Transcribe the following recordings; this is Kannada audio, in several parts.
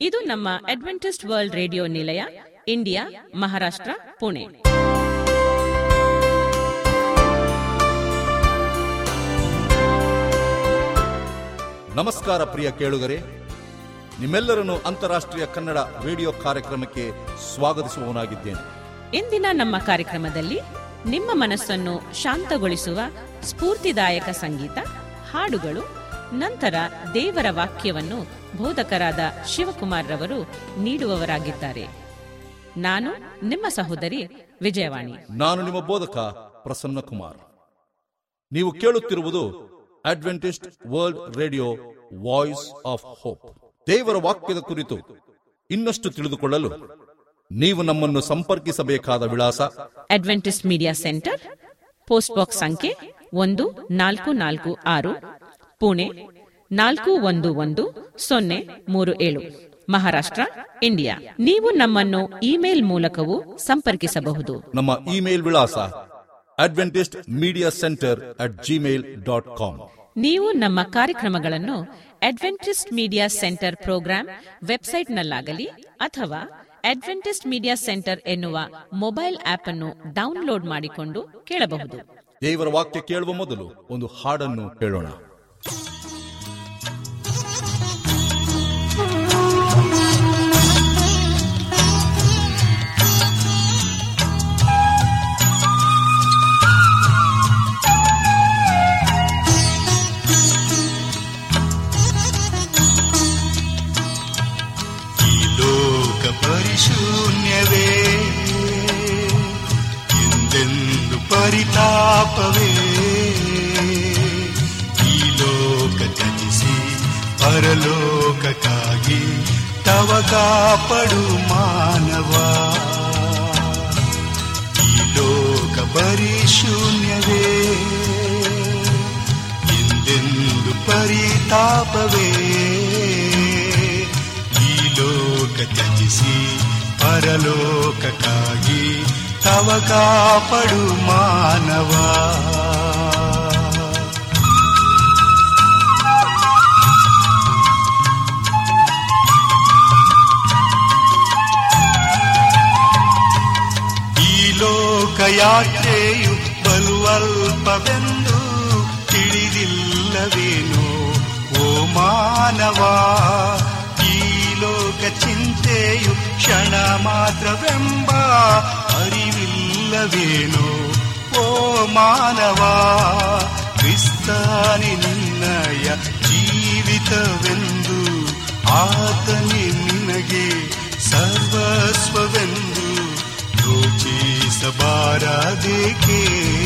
ಇದು ನಮ್ಮ ಅಡ್ವೆಂಟಿಸ್ಟ್ ವರ್ಲ್ಡ್ ರೇಡಿಯೋ ನಿಲಯ ಇಂಡಿಯಾ ಮಹಾರಾಷ್ಟ್ರ ಪುಣೆ ನಮಸ್ಕಾರ ಪ್ರಿಯ ಕೇಳುಗರೆ ನಿಮ್ಮೆಲ್ಲರನ್ನು ಅಂತಾರಾಷ್ಟ್ರೀಯ ಕನ್ನಡ ರೇಡಿಯೋ ಕಾರ್ಯಕ್ರಮಕ್ಕೆ ಸ್ವಾಗತಿಸುವವನಾಗಿದ್ದೇನೆ ಇಂದಿನ ನಮ್ಮ ಕಾರ್ಯಕ್ರಮದಲ್ಲಿ ನಿಮ್ಮ ಮನಸ್ಸನ್ನು ಶಾಂತಗೊಳಿಸುವ ಸ್ಫೂರ್ತಿದಾಯಕ ಸಂಗೀತ ಹಾಡುಗಳು ನಂತರ ದೇವರ ವಾಕ್ಯವನ್ನು ಬೋಧಕರಾದ ಶಿವಕುಮಾರ್ ರವರು ನೀಡುವವರಾಗಿದ್ದಾರೆ ನಾನು ನಿಮ್ಮ ಸಹೋದರಿ ವಿಜಯವಾಣಿ ನಾನು ನಿಮ್ಮ ಬೋಧಕ ಪ್ರಸನ್ನ ಕುಮಾರ್ ನೀವು ಕೇಳುತ್ತಿರುವುದು Adventist World Radio Voice of Hope ದೇವರ ವಾಕ್ಯದ ಕುರಿತು ಇನ್ನಷ್ಟು ತಿಳಿದುಕೊಳ್ಳಲು ನೀವು ನಮ್ಮನ್ನು ಸಂಪರ್ಕಿಸಬೇಕಾದ ವಿಳಾಸ Adventist Media Centre post box ಸಂಖ್ಯೆ ಒಂದು ನಾಲ್ಕು ನಾಲ್ಕು ಆರು ಪುಣೆ ನಾಲ್ಕು ಒಂದು ಒಂದು ಸೊನ್ನೆ ಮೂರು ಏಳು ಮಹಾರಾಷ್ಟ್ರ ಇಂಡಿಯಾ ನೀವು ನಮ್ಮನ್ನು ಇಮೇಲ್ ಮೂಲಕವೂ ಸಂಪರ್ಕಿಸಬಹುದು ನಮ್ಮ ಇಮೇಲ್ ವಿಳಾಸ Adventist Media Centre at Gmail dot com ನೀವು ನಮ್ಮ ಕಾರ್ಯಕ್ರಮಗಳನ್ನು ಅಡ್ವೆಂಟಿಸ್ಟ್ ಮೀಡಿಯಾ ಸೆಂಟರ್ ಪ್ರೋಗ್ರಾಂ ವೆಬ್ಸೈಟ್ನಲ್ಲಾಗಲಿ ಅಥವಾ ಅಡ್ವೆಂಟಿಸ್ಟ್ ಮೀಡಿಯಾ ಸೆಂಟರ್ ಎನ್ನುವ ಮೊಬೈಲ್ ಆಪ್ ಅನ್ನು ಡೌನ್ಲೋಡ್ ಮಾಡಿಕೊಂಡು ಕೇಳಬಹುದು ದೇವರ ವಾಕ್ಯ ಕೇಳುವ ಮೊದಲು ಒಂದು ಹಾಡನ್ನು ಕೇಳೋಣ ಈ ಲೋಕ ಪರಿಶೂನ್ಯವೇ ಎಂದೆಂದು ಪರಿತಾಪವೇ ಈ ಲೋಕ ತ್ಯಜಿಸಿ ಪರಲೋಕಕ್ಕಾಗಿ ತವ ಕಾಪಡು ಮಾನವ ಈ ಲೋಕ ಪರಿಶೂನ್ಯವೇ ಎಂದೆಂದು ಪರಿತಾಪವೇ ಈ ಲೋಕ ತ್ಯಜಿಸಿ ಪರಲೋಕಕ್ಕಾಗಿ ತವ ಕಾಪಡು ಮಾನವ ಈ ಲೋಕ ಯಾತ್ರೆಯು ಬಲುವಲ್ಪವೆಂದು ತಿಳಿದಿಲ್ಲವೇನೋ ಓ ಮಾನವ ಈ ಲೋಕ ಚಿಂತೆಯು ಕ್ಷಣ ಮಾತ್ರವೆಂಬ ಅರಿವಿಲ್ಲವೇನೋ ಓ ಮಾನವ ಕ್ರಿಸ್ತಾನಿ ನಿನ್ನಯ ಜೀವಿತವೆಂದು ಆತನೇ ನಿನಗೆ ಸರ್ವಸ್ವವೆಂದು ಯೋಚಿಸಬಾರದೇಕೆ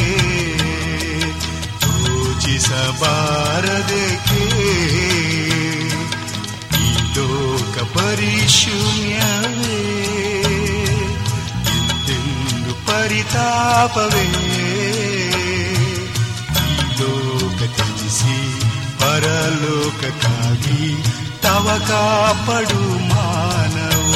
ಯೋಚಿಸಬಾರದೇಕೆ ಈ ಲೋಕ ಪರಿಶೂನ್ಯವೇ ಎಂದೆಂದು ಪರಿತಾಪವೇ ಈ ಲೋಕ ತ್ಯಜಿಸಿ ಪರಲೋಕಕ್ಕಾಗಿ ತವ ಕಾಪಡು ಮಾನವ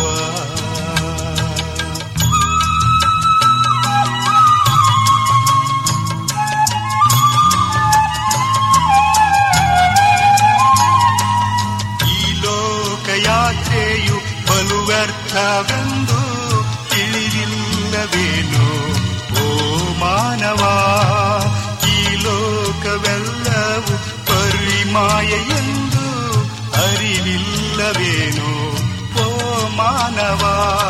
ಈ ಲೋಕ ಯಾತ್ರೆಯು ಬಲು ವ್ಯರ್ಥವೆಂದು ತಿಳಿದಿಲ್ಲವೇನೋ ಓ ಮಾನವ ಈ ಲೋಕವೆಲ್ಲವೂ ಪರಿಮಾಯ ಎಂದು ಅರಿವಿಲ್ಲವೇನೋ ಓ ಮಾನವ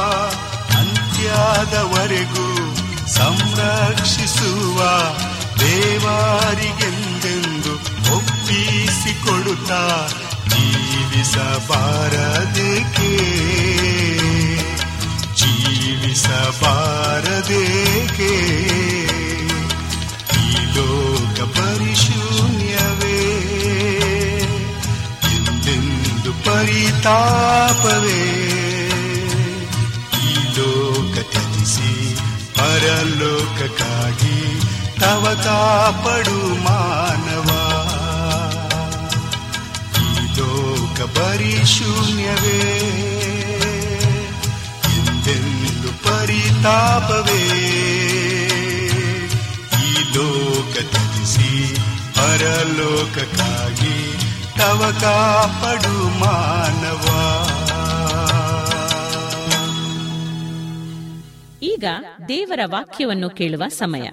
ಅಂತ್ಯದವರೆಗೂ ಸಂರಕ್ಷಿಸುವ ದೇವಾರಿಗೆಂದೆಂದು ಒಪ್ಪಿಸಿಕೊಡುತ್ತಾ ಜೀವಿಸಬಾರದೇಕೆ ಜೀವಿಸಬಾರದೇಕೆ ಈ ಲೋಕ ಪರಿಶೂನ್ಯವೇ ಎಂದೆಂದು ಪರಿತಾಪವೇ ಈ ಲೋಕ ತ್ಯಜಿಸಿ ಪರಲೋಕಕ್ಕಾಗಿ ತವ ಕಾಪಡು ಮಾನವ ಈ ಲೋಕ ಪರಿಶೂನ್ಯವೇ ಎಂದೆಂದು ಪರಿತಾಪವೇ ಈ ಲೋಕ ತ್ಯಜಿಸಿ ಪರಲೋಕಕ್ಕಾಗಿ ತವ ಕಾಪಡು ಮಾನವ ಈಗ ದೇವರ ವಾಕ್ಯವನ್ನು ಕೇಳುವ ಸಮಯ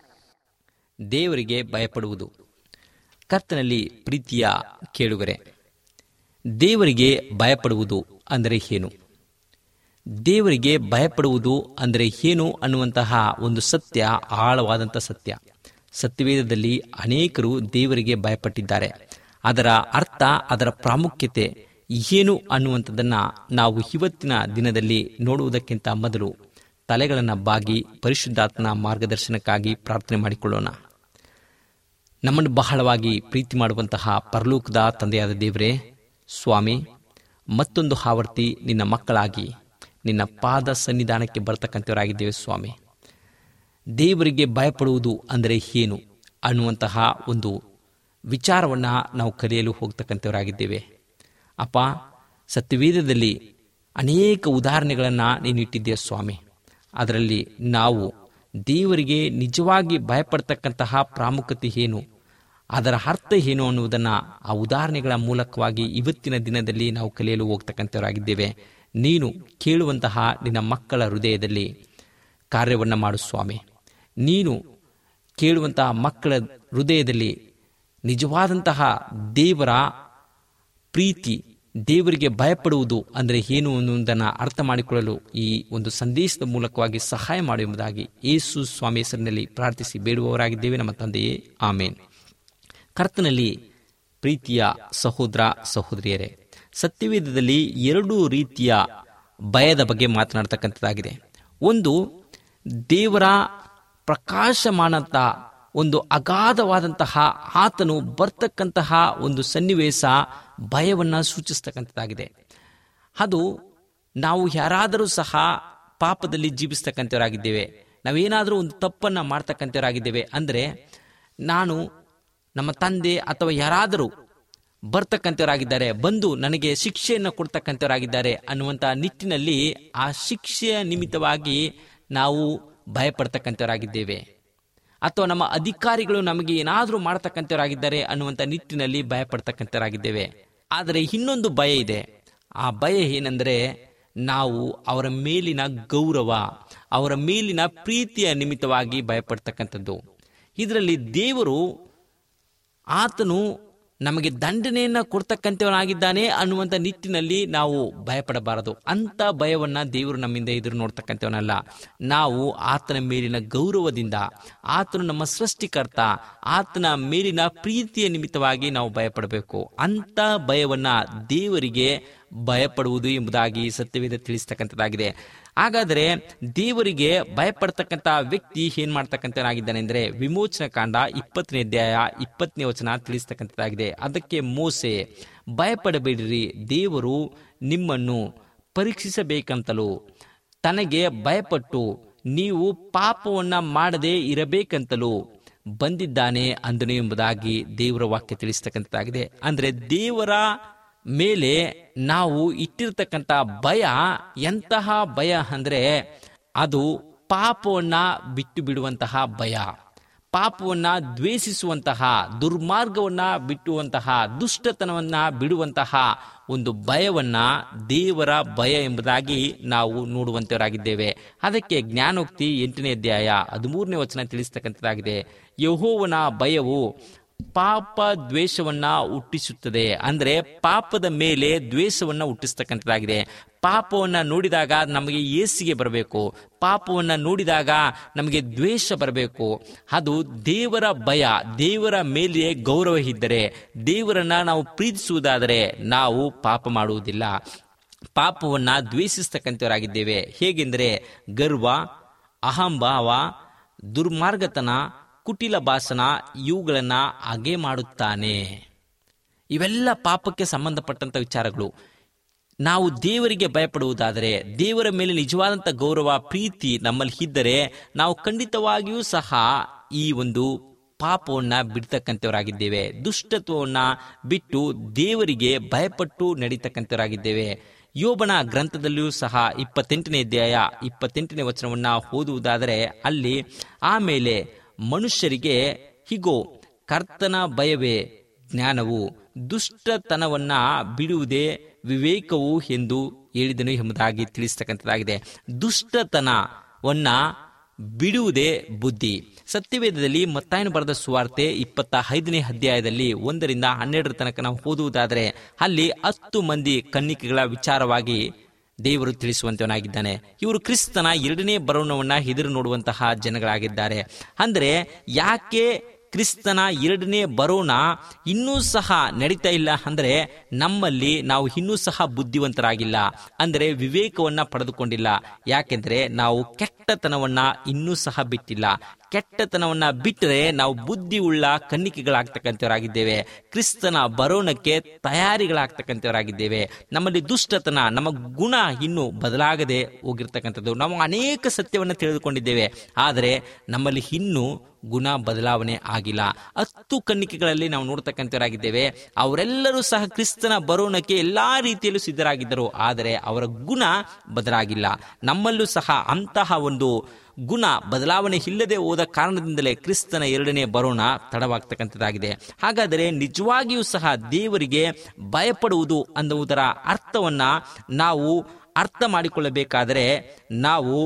ದೇವರಿಗೆ ಭಯಪಡುವುದು ಕರ್ತನಲ್ಲಿ ಪ್ರೀತಿಯ ಕೇಳುಗರೆ ದೇವರಿಗೆ ಭಯಪಡುವುದು ಅಂದರೆ ಏನು ದೇವರಿಗೆ ಭಯಪಡುವುದು ಅಂದರೆ ಏನು ಅನ್ನುವಂತಹ ಒಂದು ಸತ್ಯ ಆಳವಾದಂಥ ಸತ್ಯ ಸತ್ಯವೇದದಲ್ಲಿ ಅನೇಕರು ದೇವರಿಗೆ ಭಯಪಟ್ಟಿದ್ದಾರೆ ಅದರ ಅರ್ಥ ಅದರ ಪ್ರಾಮುಖ್ಯತೆ ಏನು ಅನ್ನುವಂಥದ್ದನ್ನು ನಾವು ಇವತ್ತಿನ ದಿನದಲ್ಲಿ ನೋಡುವುದಕ್ಕಿಂತ ಮೊದಲು ತಲೆಗಳನ್ನು ಬಾಗಿ ಪರಿಶುದ್ಧಾತ್ಮನ ಮಾರ್ಗದರ್ಶನಕ್ಕಾಗಿ ಪ್ರಾರ್ಥನೆ ಮಾಡಿಕೊಳ್ಳೋಣ ನಮ್ಮನ್ನು ಬಹಳವಾಗಿ ಪ್ರೀತಿ ಮಾಡುವಂತಹ ಪರಲೋಕದ ತಂದೆಯಾದ ದೇವರೇ ಸ್ವಾಮಿ ಮತ್ತೊಂದು ಆವರ್ತಿ ನಿನ್ನ ಮಕ್ಕಳಾಗಿ ನಿನ್ನ ಪಾದ ಸನ್ನಿಧಾನಕ್ಕೆ ಬರ್ತಕ್ಕಂಥವರಾಗಿದ್ದೇವೆ ಸ್ವಾಮಿ ದೇವರಿಗೆ ಭಯಪಡುವುದು ಅಂದರೆ ಏನು ಅನ್ನುವಂತಹ ಒಂದು ವಿಚಾರವನ್ನು ನಾವು ಕಲಿಯಲು ಹೋಗ್ತಕ್ಕಂಥವರಾಗಿದ್ದೇವೆ ಅಪ್ಪ ಸತ್ಯವೇದದಲ್ಲಿ ಅನೇಕ ಉದಾಹರಣೆಗಳನ್ನು ನೀನು ಇಟ್ಟಿದ್ದೀಯ ಸ್ವಾಮಿ ಅದರಲ್ಲಿ ನಾವು ದೇವರಿಗೆ ನಿಜವಾಗಿ ಭಯಪಡ್ತಕ್ಕಂತಹ ಪ್ರಾಮುಖ್ಯತೆ ಏನು ಅದರ ಅರ್ಥ ಏನು ಅನ್ನುವುದನ್ನು ಆ ಉದಾಹರಣೆಗಳ ಮೂಲಕವಾಗಿ ಇವತ್ತಿನ ದಿನದಲ್ಲಿ ನಾವು ಕಲಿಯಲು ಹೋಗ್ತಕ್ಕಂಥವರಾಗಿದ್ದೇವೆ ನೀನು ಕೇಳುವಂತಹ ನಿನ್ನ ಮಕ್ಕಳ ಹೃದಯದಲ್ಲಿ ಕಾರ್ಯವನ್ನು ಮಾಡು ಸ್ವಾಮಿ ನೀನು ಕೇಳುವಂತಹ ಮಕ್ಕಳ ಹೃದಯದಲ್ಲಿ ನಿಜವಾದಂತಹ ದೇವರ ಪ್ರೀತಿ ದೇವರಿಗೆ ಭಯಪಡುವುದು ಅಂದರೆ ಏನು ಅನ್ನುವುದನ್ನು ಅರ್ಥ ಮಾಡಿಕೊಳ್ಳಲು ಈ ಒಂದು ಸಂದೇಶದ ಮೂಲಕವಾಗಿ ಸಹಾಯ ಮಾಡಿ ಎಂಬುದಾಗಿ ಯೇಸು ಸ್ವಾಮಿ ಹೆಸರಿನಲ್ಲಿ ಪ್ರಾರ್ಥಿಸಿ ಬೇಡುವವರಾಗಿದ್ದೇವೆ ನಮ್ಮ ತಂದೆಯೇ ಆಮೇನ್ ಕರ್ತನಲ್ಲಿ ಪ್ರೀತಿಯ ಸಹೋದರ ಸಹೋದರಿಯರೇ ಸತ್ಯವೇದದಲ್ಲಿ ಎರಡು ರೀತಿಯ ಭಯದ ಬಗ್ಗೆ ಮಾತನಾಡ್ತಕ್ಕಂಥದ್ದಾಗಿದೆ ಒಂದು ದೇವರ ಪ್ರಕಾಶಮಾನಂತ ಒಂದು ಅಗಾಧವಾದಂತಹ ಆತನು ಬರ್ತಕ್ಕಂತಹ ಒಂದು ಸನ್ನಿವೇಶ ಭಯವನ್ನು ಸೂಚಿಸ್ತಕ್ಕಂಥದ್ದಾಗಿದೆ ಅದು ನಾವು ಯಾರಾದರೂ ಸಹ ಪಾಪದಲ್ಲಿ ಜೀವಿಸ್ತಕ್ಕಂಥವರಾಗಿದ್ದೇವೆ ನಾವೇನಾದರೂ ಒಂದು ತಪ್ಪನ್ನು ಮಾಡ್ತಕ್ಕಂಥವರಾಗಿದ್ದೇವೆ ಅಂದರೆ ನಾನು ನಮ್ಮ ತಂದೆ ಅಥವಾ ಯಾರಾದರೂ ಬರ್ತಕ್ಕಂಥವರಾಗಿದ್ದಾರೆ ಬಂದು ನನಗೆ ಶಿಕ್ಷೆಯನ್ನು ಕೊಡ್ತಕ್ಕಂಥವರಾಗಿದ್ದಾರೆ ಅನ್ನುವಂಥ ನಿಟ್ಟಿನಲ್ಲಿ ಆ ಶಿಕ್ಷೆಯ ನಿಮಿತ್ತವಾಗಿ ನಾವು ಭಯಪಡ್ತಕ್ಕಂಥವರಾಗಿದ್ದೇವೆ ಅಥವಾ ನಮ್ಮ ಅಧಿಕಾರಿಗಳು ನಮಗೆ ಏನಾದರೂ ಮಾಡ್ತಕ್ಕಂಥವರಾಗಿದ್ದಾರೆ ಅನ್ನುವಂಥ ನಿಟ್ಟಿನಲ್ಲಿ ಭಯಪಡ್ತಕ್ಕಂಥವರಾಗಿದ್ದೇವೆ ಆದರೆ ಇನ್ನೊಂದು ಭಯ ಇದೆ ಆ ಭಯ ಏನೆಂದರೆ ನಾವು ಅವರ ಮೇಲಿನ ಗೌರವ ಅವರ ಮೇಲಿನ ಪ್ರೀತಿಯ ನಿಮಿತ್ತವಾಗಿ ಭಯಪಡ್ತಕ್ಕಂಥದ್ದು ಇದರಲ್ಲಿ ದೇವರು ಆತನು ನಮಗೆ ದಂಡನೆಯನ್ನ ಕೊಡ್ತಕ್ಕಂಥವನಾಗಿದ್ದಾನೆ ಅನ್ನುವಂಥ ನಿಟ್ಟಿನಲ್ಲಿ ನಾವು ಭಯಪಡಬಾರದು ಅಂತ ಭಯವನ್ನ ದೇವರು ನಮ್ಮಿಂದ ಎದುರು ನೋಡ್ತಕ್ಕಂಥವನಲ್ಲ ನಾವು ಆತನ ಮೇಲಿನ ಗೌರವದಿಂದ ಆತನು ನಮ್ಮ ಸೃಷ್ಟಿಕರ್ತ ಆತನ ಮೇಲಿನ ಪ್ರೀತಿಯ ನಿಮಿತ್ತವಾಗಿ ನಾವು ಭಯಪಡಬೇಕು ಅಂತ ಭಯವನ್ನ ದೇವರಿಗೆ ಭಯಪಡುವುದು ಎಂಬುದಾಗಿ ಸತ್ಯವೇದ ತಿಳಿಸ್ತಕ್ಕಂಥದ್ದಾಗಿದೆ ಹಾಗಾದರೆ ದೇವರಿಗೆ ಭಯಪಡ್ತಕ್ಕಂಥ ವ್ಯಕ್ತಿ ಏನ್ ಮಾಡ್ತಕ್ಕಂಥನಾಗಿದ್ದಾನೆ ಅಂದ್ರೆ ವಿಮೋಚನ ಕಾಂಡ ಇಪ್ಪತ್ತನೇ ಅಧ್ಯಾಯ ಇಪ್ಪತ್ತನೇ ವಚನ ತಿಳಿಸ್ತಕ್ಕಂಥದ್ದಾಗಿದೆ ಅದಕ್ಕೆ ಮೋಸೆ ಭಯಪಡಬೇಡಿರಿ ದೇವರು ನಿಮ್ಮನ್ನು ಪರೀಕ್ಷಿಸಬೇಕಂತಲೂ ತನಗೆ ಭಯಪಟ್ಟು ನೀವು ಪಾಪವನ್ನ ಮಾಡದೆ ಇರಬೇಕಂತಲೂ ಬಂದಿದ್ದಾನೆ ಅಂದನು ಎಂಬುದಾಗಿ ದೇವರ ವಾಕ್ಯ ತಿಳಿಸ್ತಕ್ಕಂಥದ್ದಾಗಿದೆ ಅಂದ್ರೆ ದೇವರ ಮೇಲೆ ನಾವು ಇಟ್ಟಿರ್ತಕ್ಕಂಥ ಭಯ ಎಂತಹ ಭಯ ಅಂದ್ರೆ ಅದು ಪಾಪವನ್ನ ಬಿಟ್ಟು ಬಿಡುವಂತಹ ಭಯ ಪಾಪವನ್ನ ದ್ವೇಷಿಸುವಂತಹ ದುರ್ಮಾರ್ಗವನ್ನ ಬಿಟ್ಟುವಂತಹ ದುಷ್ಟತನವನ್ನ ಬಿಡುವಂತಹ ಒಂದು ಭಯವನ್ನ ದೇವರ ಭಯ ಎಂಬುದಾಗಿ ನಾವು ನೋಡುವಂತವರಾಗಿದ್ದೇವೆ ಅದಕ್ಕೆ ಜ್ಞಾನೋಕ್ತಿ ಎಂಟನೇ ಅಧ್ಯಾಯ ಹದಿಮೂರನೇ ವಚನ ತಿಳಿಸ್ತಕ್ಕಂಥದ್ದಾಗಿದೆ ಯಹೋವನ ಭಯವು ಪಾಪ ದ್ವೇಷವನ್ನ ಹುಟ್ಟಿಸುತ್ತದೆ ಅಂದ್ರೆ ಪಾಪದ ಮೇಲೆ ದ್ವೇಷವನ್ನ ಹುಟ್ಟಿಸ್ತಕ್ಕಂಥದ್ದಾಗಿದೆ ಪಾಪವನ್ನ ನೋಡಿದಾಗ ನಮಗೆ ಏಸಿಗೆ ಬರಬೇಕು ಪಾಪವನ್ನ ನೋಡಿದಾಗ ನಮಗೆ ದ್ವೇಷ ಬರಬೇಕು ಅದು ದೇವರ ಭಯ ದೇವರ ಮೇಲೆ ಗೌರವ ಇದ್ದರೆ ದೇವರನ್ನ ನಾವು ಪ್ರೀತಿಸುವುದಾದರೆ ನಾವು ಪಾಪ ಮಾಡುವುದಿಲ್ಲ ಪಾಪವನ್ನ ದ್ವೇಷಿಸ್ತಕ್ಕಂಥವರಾಗಿದ್ದೇವೆ ಹೇಗೆಂದರೆ ಗರ್ವ ಅಹಂಭಾವ ದುರ್ಮಾರ್ಗತನ ಕುಟಿಲ ಭಾಷಣ ಇವುಗಳನ್ನ ಹಾಗೆ ಮಾಡುತ್ತಾನೆ ಇವೆಲ್ಲ ಪಾಪಕ್ಕೆ ಸಂಬಂಧಪಟ್ಟಂತ ವಿಚಾರಗಳು ನಾವು ದೇವರಿಗೆ ಭಯಪಡುವುದಾದರೆ ದೇವರ ಮೇಲೆ ನಿಜವಾದಂಥ ಗೌರವ ಪ್ರೀತಿ ನಮ್ಮಲ್ಲಿ ಇದ್ದರೆ ನಾವು ಖಂಡಿತವಾಗಿಯೂ ಸಹ ಈ ಒಂದು ಪಾಪವನ್ನ ಬಿಡ್ತಕ್ಕಂಥವರಾಗಿದ್ದೇವೆ ದುಷ್ಟತ್ವವನ್ನ ಬಿಟ್ಟು ದೇವರಿಗೆ ಭಯಪಟ್ಟು ನಡೀತಕ್ಕಂಥವರಾಗಿದ್ದೇವೆ ಯೋಬನ ಗ್ರಂಥದಲ್ಲಿಯೂ ಸಹ ಇಪ್ಪತ್ತೆಂಟನೇ ಅಧ್ಯಾಯ ಇಪ್ಪತ್ತೆಂಟನೇ ವಚನವನ್ನ ಓದುವುದಾದರೆ ಅಲ್ಲಿ ಆಮೇಲೆ ಮನುಷ್ಯರಿಗೆ ಹೀಗೋ ಕರ್ತನ ಭಯವೇ ಜ್ಞಾನವು ದುಷ್ಟತನವನ್ನ ಬಿಡುವುದೇ ವಿವೇಕವು ಎಂದು ಹೇಳಿದನು ಎಂಬುದಾಗಿ ತಿಳಿಸ್ತಕ್ಕಂಥದ್ದಾಗಿದೆ ದುಷ್ಟತನ ವನ್ನ ಬಿಡುವುದೇ ಬುದ್ಧಿ ಸತ್ಯವೇದದಲ್ಲಿ ಮತ್ತಾಯನು ಬರೆದ ಸುವಾರ್ತೆ ಇಪ್ಪತ್ತ ಐದನೇ ಅಧ್ಯಾಯದಲ್ಲಿ ಒಂದರಿಂದ ಹನ್ನೆರಡರ ತನಕ ನಾವು ಓದುವುದಾದರೆ ಅಲ್ಲಿ ಹತ್ತು ಮಂದಿ ಕನ್ನಿಕೆಗಳ ವಿಚಾರವಾಗಿ ದೇವರು ತಿಳಿಸುವಂತವನಾಗಿದ್ದಾನೆ ಇವರು ಕ್ರಿಸ್ತನ ಎರಡನೇ ಬರೋಣವನ್ನ ಎದುರು ನೋಡುವಂತಹ ಜನಗಳಾಗಿದ್ದಾರೆ ಅಂದರೆ ಯಾಕೆ ಕ್ರಿಸ್ತನ ಎರಡನೇ ಬರೋಣ ಇನ್ನೂ ಸಹ ನಡೀತಾ ಇಲ್ಲ ಅಂದರೆ ನಮ್ಮಲ್ಲಿ ನಾವು ಇನ್ನೂ ಸಹ ಬುದ್ಧಿವಂತರಾಗಿಲ್ಲ ಅಂದರೆ ವಿವೇಕವನ್ನ ಪಡೆದುಕೊಂಡಿಲ್ಲ ಯಾಕೆಂದ್ರೆ ನಾವು ಕೆಟ್ಟತನವನ್ನ ಇನ್ನೂ ಸಹ ಬಿಟ್ಟಿಲ್ಲ ಕೆಟ್ಟತನವನ್ನ ಬಿಟ್ಟರೆ ನಾವು ಬುದ್ಧಿ ಉಳ್ಳ ಕನ್ನಿಕೆಗಳಾಗ್ತಕ್ಕಂಥವರಾಗಿದ್ದೇವೆ ಕ್ರಿಸ್ತನ ಬರೋಣಕ್ಕೆ ತಯಾರಿಗಳಾಗ್ತಕ್ಕಂಥವರಾಗಿದ್ದೇವೆ ನಮ್ಮಲ್ಲಿ ದುಷ್ಟತನ ನಮ್ಮ ಗುಣ ಇನ್ನೂ ಬದಲಾಗದೆ ಹೋಗಿರ್ತಕ್ಕಂಥದ್ದು ನಾವು ಅನೇಕ ಸತ್ಯವನ್ನು ತಿಳಿದುಕೊಂಡಿದ್ದೇವೆ ಆದರೆ ನಮ್ಮಲ್ಲಿ ಇನ್ನೂ ಗುಣ ಬದಲಾವಣೆ ಆಗಿಲ್ಲ ಹತ್ತು ಕನ್ನಿಕೆಗಳಲ್ಲಿ ನಾವು ನೋಡ್ತಕ್ಕಂಥವರಾಗಿದ್ದೇವೆ ಅವರೆಲ್ಲರೂ ಸಹ ಕ್ರಿಸ್ತನ ಬರೋಣಕ್ಕೆ ಎಲ್ಲಾ ರೀತಿಯಲ್ಲೂ ಸಿದ್ಧರಾಗಿದ್ದರು ಆದರೆ ಅವರ ಗುಣ ಬದಲಾಗಿಲ್ಲ ನಮ್ಮಲ್ಲೂ ಸಹ ಅಂತಹ ಒಂದು ಗುಣ ಬದಲಾವಣೆ ಇಲ್ಲದೆ ಹೋದ ಕಾರಣದಿಂದಲೇ ಕ್ರಿಸ್ತನ ಎರಡನೇ ಬರೋಣ ತಡವಾಗ್ತಕ್ಕಂಥದ್ದಾಗಿದೆ ಹಾಗಾದರೆ ನಿಜವಾಗಿಯೂ ಸಹ ದೇವರಿಗೆ ಭಯಪಡುವುದು ಅನ್ನುವುದರ ಅರ್ಥವನ್ನ ನಾವು ಅರ್ಥ ಮಾಡಿಕೊಳ್ಳಬೇಕಾದರೆ ನಾವು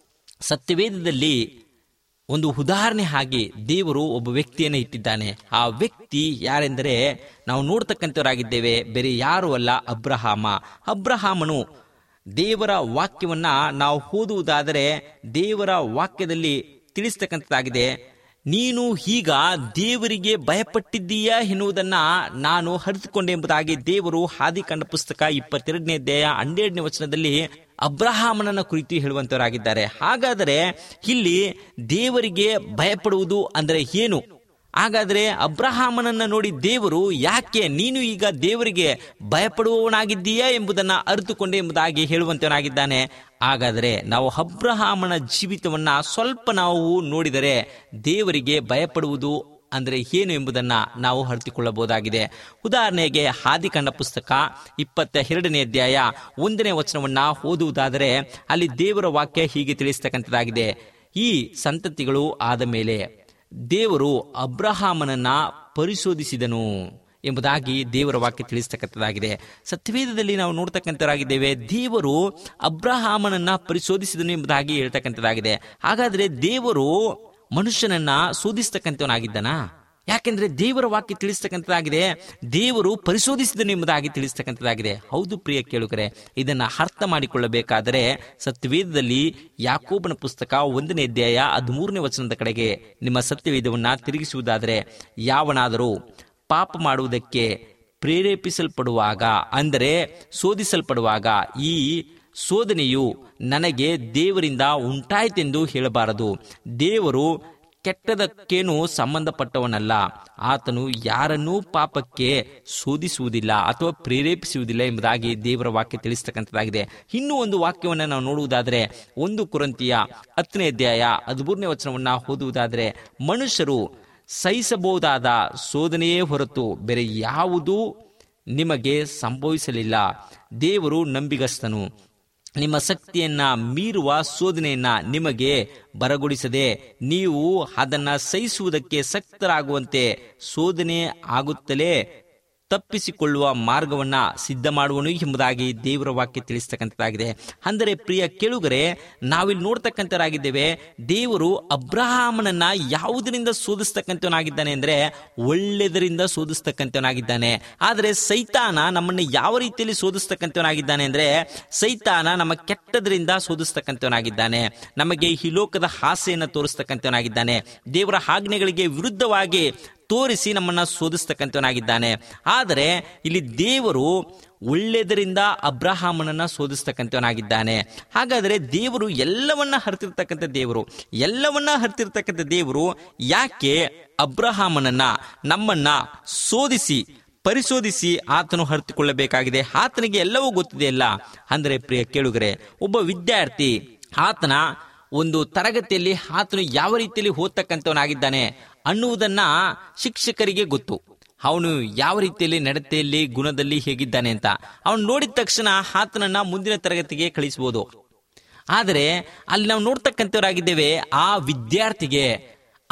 ಸತ್ಯವೇದದಲ್ಲಿ ಒಂದು ಉದಾಹರಣೆ ಆಗಿ ದೇವರು ಒಬ್ಬ ವ್ಯಕ್ತಿಯನ್ನು ಇಟ್ಟಿದ್ದಾನೆ ಆ ವ್ಯಕ್ತಿ ಯಾರೆಂದರೆ ನಾವು ನೋಡ್ತಕ್ಕಂಥವರಾಗಿದ್ದೇವೆ ಬೇರೆ ಯಾರು ಅಲ್ಲ ಅಬ್ರಹಾಮ ಅಬ್ರಹಾಮನು ದೇವರ ವಾಕ್ಯವನ್ನ ನಾವು ಓದುವುದಾದರೆ ದೇವರ ವಾಕ್ಯದಲ್ಲಿ ತಿಳಿಸ್ತಕ್ಕಂಥದ್ದಾಗಿದೆ ನೀನು ಈಗ ದೇವರಿಗೆ ಭಯಪಟ್ಟಿದ್ದೀಯಾ ಎನ್ನುವುದನ್ನ ನಾನು ಅರಿತುಕೊಂಡೆ ಎಂಬುದಾಗಿ ದೇವರು ಹಾದಿಕಂಡ ಪುಸ್ತಕ ಇಪ್ಪತ್ತೆರಡನೇ ಅಧ್ಯಾಯ ಹನ್ನೆರಡನೇ ವಚನದಲ್ಲಿ ಅಬ್ರಹಾಮನನ್ನ ಕುರಿತು ಹೇಳುವಂತವರಾಗಿದ್ದಾರೆ ಹಾಗಾದರೆ ಇಲ್ಲಿ ದೇವರಿಗೆ ಭಯಪಡುವುದು ಅಂದರೆ ಏನು ಹಾಗಾದರೆ ಅಬ್ರಹಾಮನನ್ನ ನೋಡಿ ದೇವರು ಯಾಕೆ ನೀನು ಈಗ ದೇವರಿಗೆ ಭಯಪಡುವವನಾಗಿದ್ದೀಯಾ ಎಂಬುದನ್ನ ಅರಿತುಕೊಂಡೆ ಎಂಬುದಾಗಿ ಹೇಳುವಂತವನಾಗಿದ್ದಾನೆ ಹಾಗಾದರೆ ನಾವು ಅಬ್ರಹಾಮನ ಜೀವಿತವನ್ನ ಸ್ವಲ್ಪ ನಾವು ನೋಡಿದರೆ ದೇವರಿಗೆ ಭಯಪಡುವುದು ಅಂದರೆ ಏನು ಎಂಬುದನ್ನ ನಾವು ಅರಿತುಕೊಳ್ಳಬಹುದಾಗಿದೆ ಉದಾಹರಣೆಗೆ ಹಾದಿಕಂಡ ಪುಸ್ತಕ ಇಪ್ಪತ್ತ ಎರಡನೇ ಅಧ್ಯಾಯ ಒಂದನೇ ವಚನವನ್ನ ಓದುವುದಾದರೆ ಅಲ್ಲಿ ದೇವರ ವಾಕ್ಯ ಹೀಗೆ ತಿಳಿಸ್ತಕ್ಕಂಥದ್ದಾಗಿದೆ ಈ ಸಂತತಿಗಳು ಆದ ಮೇಲೆ ದೇವರು ಅಬ್ರಹಾಮನನ್ನ ಪರಿಶೋಧಿಸಿದನು ಎಂಬುದಾಗಿ ದೇವರ ವಾಕ್ಯ ತಿಳಿಸ್ತಕ್ಕಂಥದ್ದಾಗಿದೆ ಸತ್ಯವೇದದಲ್ಲಿ ನಾವು ನೋಡ್ತಕ್ಕಂಥವರಾಗಿದ್ದೇವೆ ದೇವರು ಅಬ್ರಹಾಮನನ್ನ ಪರಿಶೋಧಿಸಿದನು ಎಂಬುದಾಗಿ ಹೇಳ್ತಕ್ಕಂಥದ್ದಾಗಿದೆ ಹಾಗಾದ್ರೆ ದೇವರು ಮನುಷ್ಯನನ್ನ ಶೋಧಿಸ್ತಕ್ಕಂಥವನಾಗಿದ್ದನಾ ಯಾಕೆಂದ್ರೆ ದೇವರ ವಾಕ್ಯ ತಿಳಿಸ್ತಕ್ಕಂಥದ್ದಾಗಿದೆ ದೇವರು ಪರಿಶೋಧಿಸಿದನು ಎಂಬುದಾಗಿ ತಿಳಿಸ್ತಕ್ಕಂಥದ್ದಾಗಿದೆ ಹೌದು ಪ್ರಿಯ ಕೇಳುಗರೆ ಇದನ್ನ ಅರ್ಥ ಮಾಡಿಕೊಳ್ಳಬೇಕಾದರೆ ಸತ್ಯವೇದದಲ್ಲಿ ಯಾಕೋಬನ ಪುಸ್ತಕ ಒಂದನೇ ಅಧ್ಯಾಯ ಹದಿಮೂರನೇ ವಚನದ ಕಡೆಗೆ ನಿಮ್ಮ ಸತ್ಯವೇದವನ್ನ ತಿರುಗಿಸುವುದಾದರೆ ಯಾವನಾದರೂ ಪಾಪ ಮಾಡುವುದಕ್ಕೆ ಪ್ರೇರೇಪಿಸಲ್ಪಡುವಾಗ ಅಂದರೆ ಶೋಧಿಸಲ್ಪಡುವಾಗ ಈ ಶೋಧನೆಯು ನನಗೆ ದೇವರಿಂದ ಉಂಟಾಯ್ತೆಂದು ಹೇಳಬಾರದು ದೇವರು ಕೆಟ್ಟದಕ್ಕೇನು ಸಂಬಂಧಪಟ್ಟವನಲ್ಲ ಆತನು ಯಾರನ್ನೂ ಪಾಪಕ್ಕೆ ಶೋಧಿಸುವುದಿಲ್ಲ ಅಥವಾ ಪ್ರೇರೇಪಿಸುವುದಿಲ್ಲ ಎಂಬುದಾಗಿ ದೇವರ ವಾಕ್ಯ ತಿಳಿಸ್ತಕ್ಕಂಥದ್ದಾಗಿದೆ ಇನ್ನೂ ಒಂದು ವಾಕ್ಯವನ್ನು ನಾವು ನೋಡುವುದಾದರೆ ಒಂದು ಕುರಂತಿಯ ಹತ್ತನೇ ಅಧ್ಯಾಯ ಹದಿಮೂರನೇ ವಚನವನ್ನ ಓದುವುದಾದರೆ ಮನುಷ್ಯರು ಸಹಿಸಬಹುದಾದ ಶೋಧನೆಯೇ ಹೊರತು ಬೇರೆ ಯಾವುದೂ ನಿಮಗೆ ಸಂಭವಿಸಲಿಲ್ಲ ದೇವರು ನಂಬಿಗಸ್ತನು ನಿಮ್ಮ ಶಕ್ತಿಯನ್ನ ಮೀರುವ ಶೋಧನೆಯನ್ನ ನಿಮಗೆ ಬರಗೊಡಿಸದೆ ನೀವು ಅದನ್ನ ಸಹಿಸುವುದಕ್ಕೆ ಶಕ್ತರಾಗುವಂತೆ ಶೋಧನೆ ಆಗುತ್ತಲೇ ತಪ್ಪಿಸಿಕೊಳ್ಳುವ ಮಾರ್ಗವನ್ನ ಸಿದ್ಧ ಮಾಡುವನು ಎಂಬುದಾಗಿ ದೇವರ ವಾಕ್ಯ ತಿಳಿಸ್ತಕ್ಕಂಥದ್ದಾಗಿದೆ ಅಂದರೆ ಪ್ರಿಯ ಕೇಳುಗರೆ ನಾವಿಲ್ಲಿ ನೋಡ್ತಕ್ಕಂಥವರಾಗಿದ್ದೇವೆ ದೇವರು ಅಬ್ರಹಾಮನನ್ನ ಯಾವುದರಿಂದ ಶೋಧಿಸ್ತಕ್ಕಂಥವನಾಗಿದ್ದಾನೆ ಅಂದ್ರೆ ಒಳ್ಳೆಯದರಿಂದ ಶೋಧಿಸ್ತಕ್ಕಂಥವನಾಗಿದ್ದಾನೆ ಆದರೆ ಸೈತಾನ ನಮ್ಮನ್ನು ಯಾವ ರೀತಿಯಲ್ಲಿ ಶೋಧಿಸ್ತಕ್ಕಂಥವನಾಗಿದ್ದಾನೆ ಅಂದ್ರೆ ಸೈತಾನ ನಮ್ಮ ಕೆಟ್ಟದರಿಂದ ಶೋಧಿಸ್ತಕ್ಕಂಥವನಾಗಿದ್ದಾನೆ ನಮಗೆ ಈ ಲೋಕದ ಆಸೆಯನ್ನು ತೋರಿಸ್ತಕ್ಕಂಥವನಾಗಿದ್ದಾನೆ ದೇವರ ಆಜ್ಞೆಗಳಿಗೆ ವಿರುದ್ಧವಾಗಿ ತೋರಿಸಿ ನಮ್ಮನ್ನ ಶೋಧಿಸ್ತಕ್ಕಂಥವನಾಗಿದ್ದಾನೆ ಆದರೆ ಇಲ್ಲಿ ದೇವರು ಒಳ್ಳೆಯದರಿಂದ ಅಬ್ರಹಾಮನನ್ನ ಶೋಧಿಸ್ತಕ್ಕಂಥವನಾಗಿದ್ದಾನೆ ಹಾಗಾದರೆ ದೇವರು ಎಲ್ಲವನ್ನ ಹರಿತಿರ್ತಕ್ಕಂಥ ದೇವರು ಎಲ್ಲವನ್ನ ಹರಿತಿರ್ತಕ್ಕಂಥ ದೇವರು ಯಾಕೆ ಅಬ್ರಹಾಮನನ್ನ ನಮ್ಮನ್ನ ಶೋಧಿಸಿ ಪರಿಶೋಧಿಸಿ ಆತನು ಹರಿತುಕೊಳ್ಳಬೇಕಾಗಿದೆ ಆತನಿಗೆ ಎಲ್ಲವೂ ಗೊತ್ತಿದೆ ಅಲ್ಲ ಅಂದರೆ ಪ್ರಿಯ ಕೇಳುಗರೆ ಒಬ್ಬ ವಿದ್ಯಾರ್ಥಿ ಆತನ ಒಂದು ತರಗತಿಯಲ್ಲಿ ಆತನು ಯಾವ ರೀತಿಯಲ್ಲಿ ಓದ್ತಕ್ಕಂಥವನಾಗಿದ್ದಾನೆ ಅನ್ನುವುದನ್ನ ಶಿಕ್ಷಕರಿಗೆ ಗೊತ್ತು ಅವನು ಯಾವ ರೀತಿಯಲ್ಲಿ ನಡತೆಯಲ್ಲಿ ಗುಣದಲ್ಲಿ ಹೇಗಿದ್ದಾನೆ ಅಂತ ಅವನು ನೋಡಿದ ತಕ್ಷಣ ಆತನನ್ನ ಮುಂದಿನ ತರಗತಿಗೆ ಕಳಿಸಬಹುದು ಆದರೆ ಅಲ್ಲಿ ನಾವು ನೋಡ್ತಕ್ಕಂಥವರಾಗಿದ್ದೇವೆ ಆ ವಿದ್ಯಾರ್ಥಿಗೆ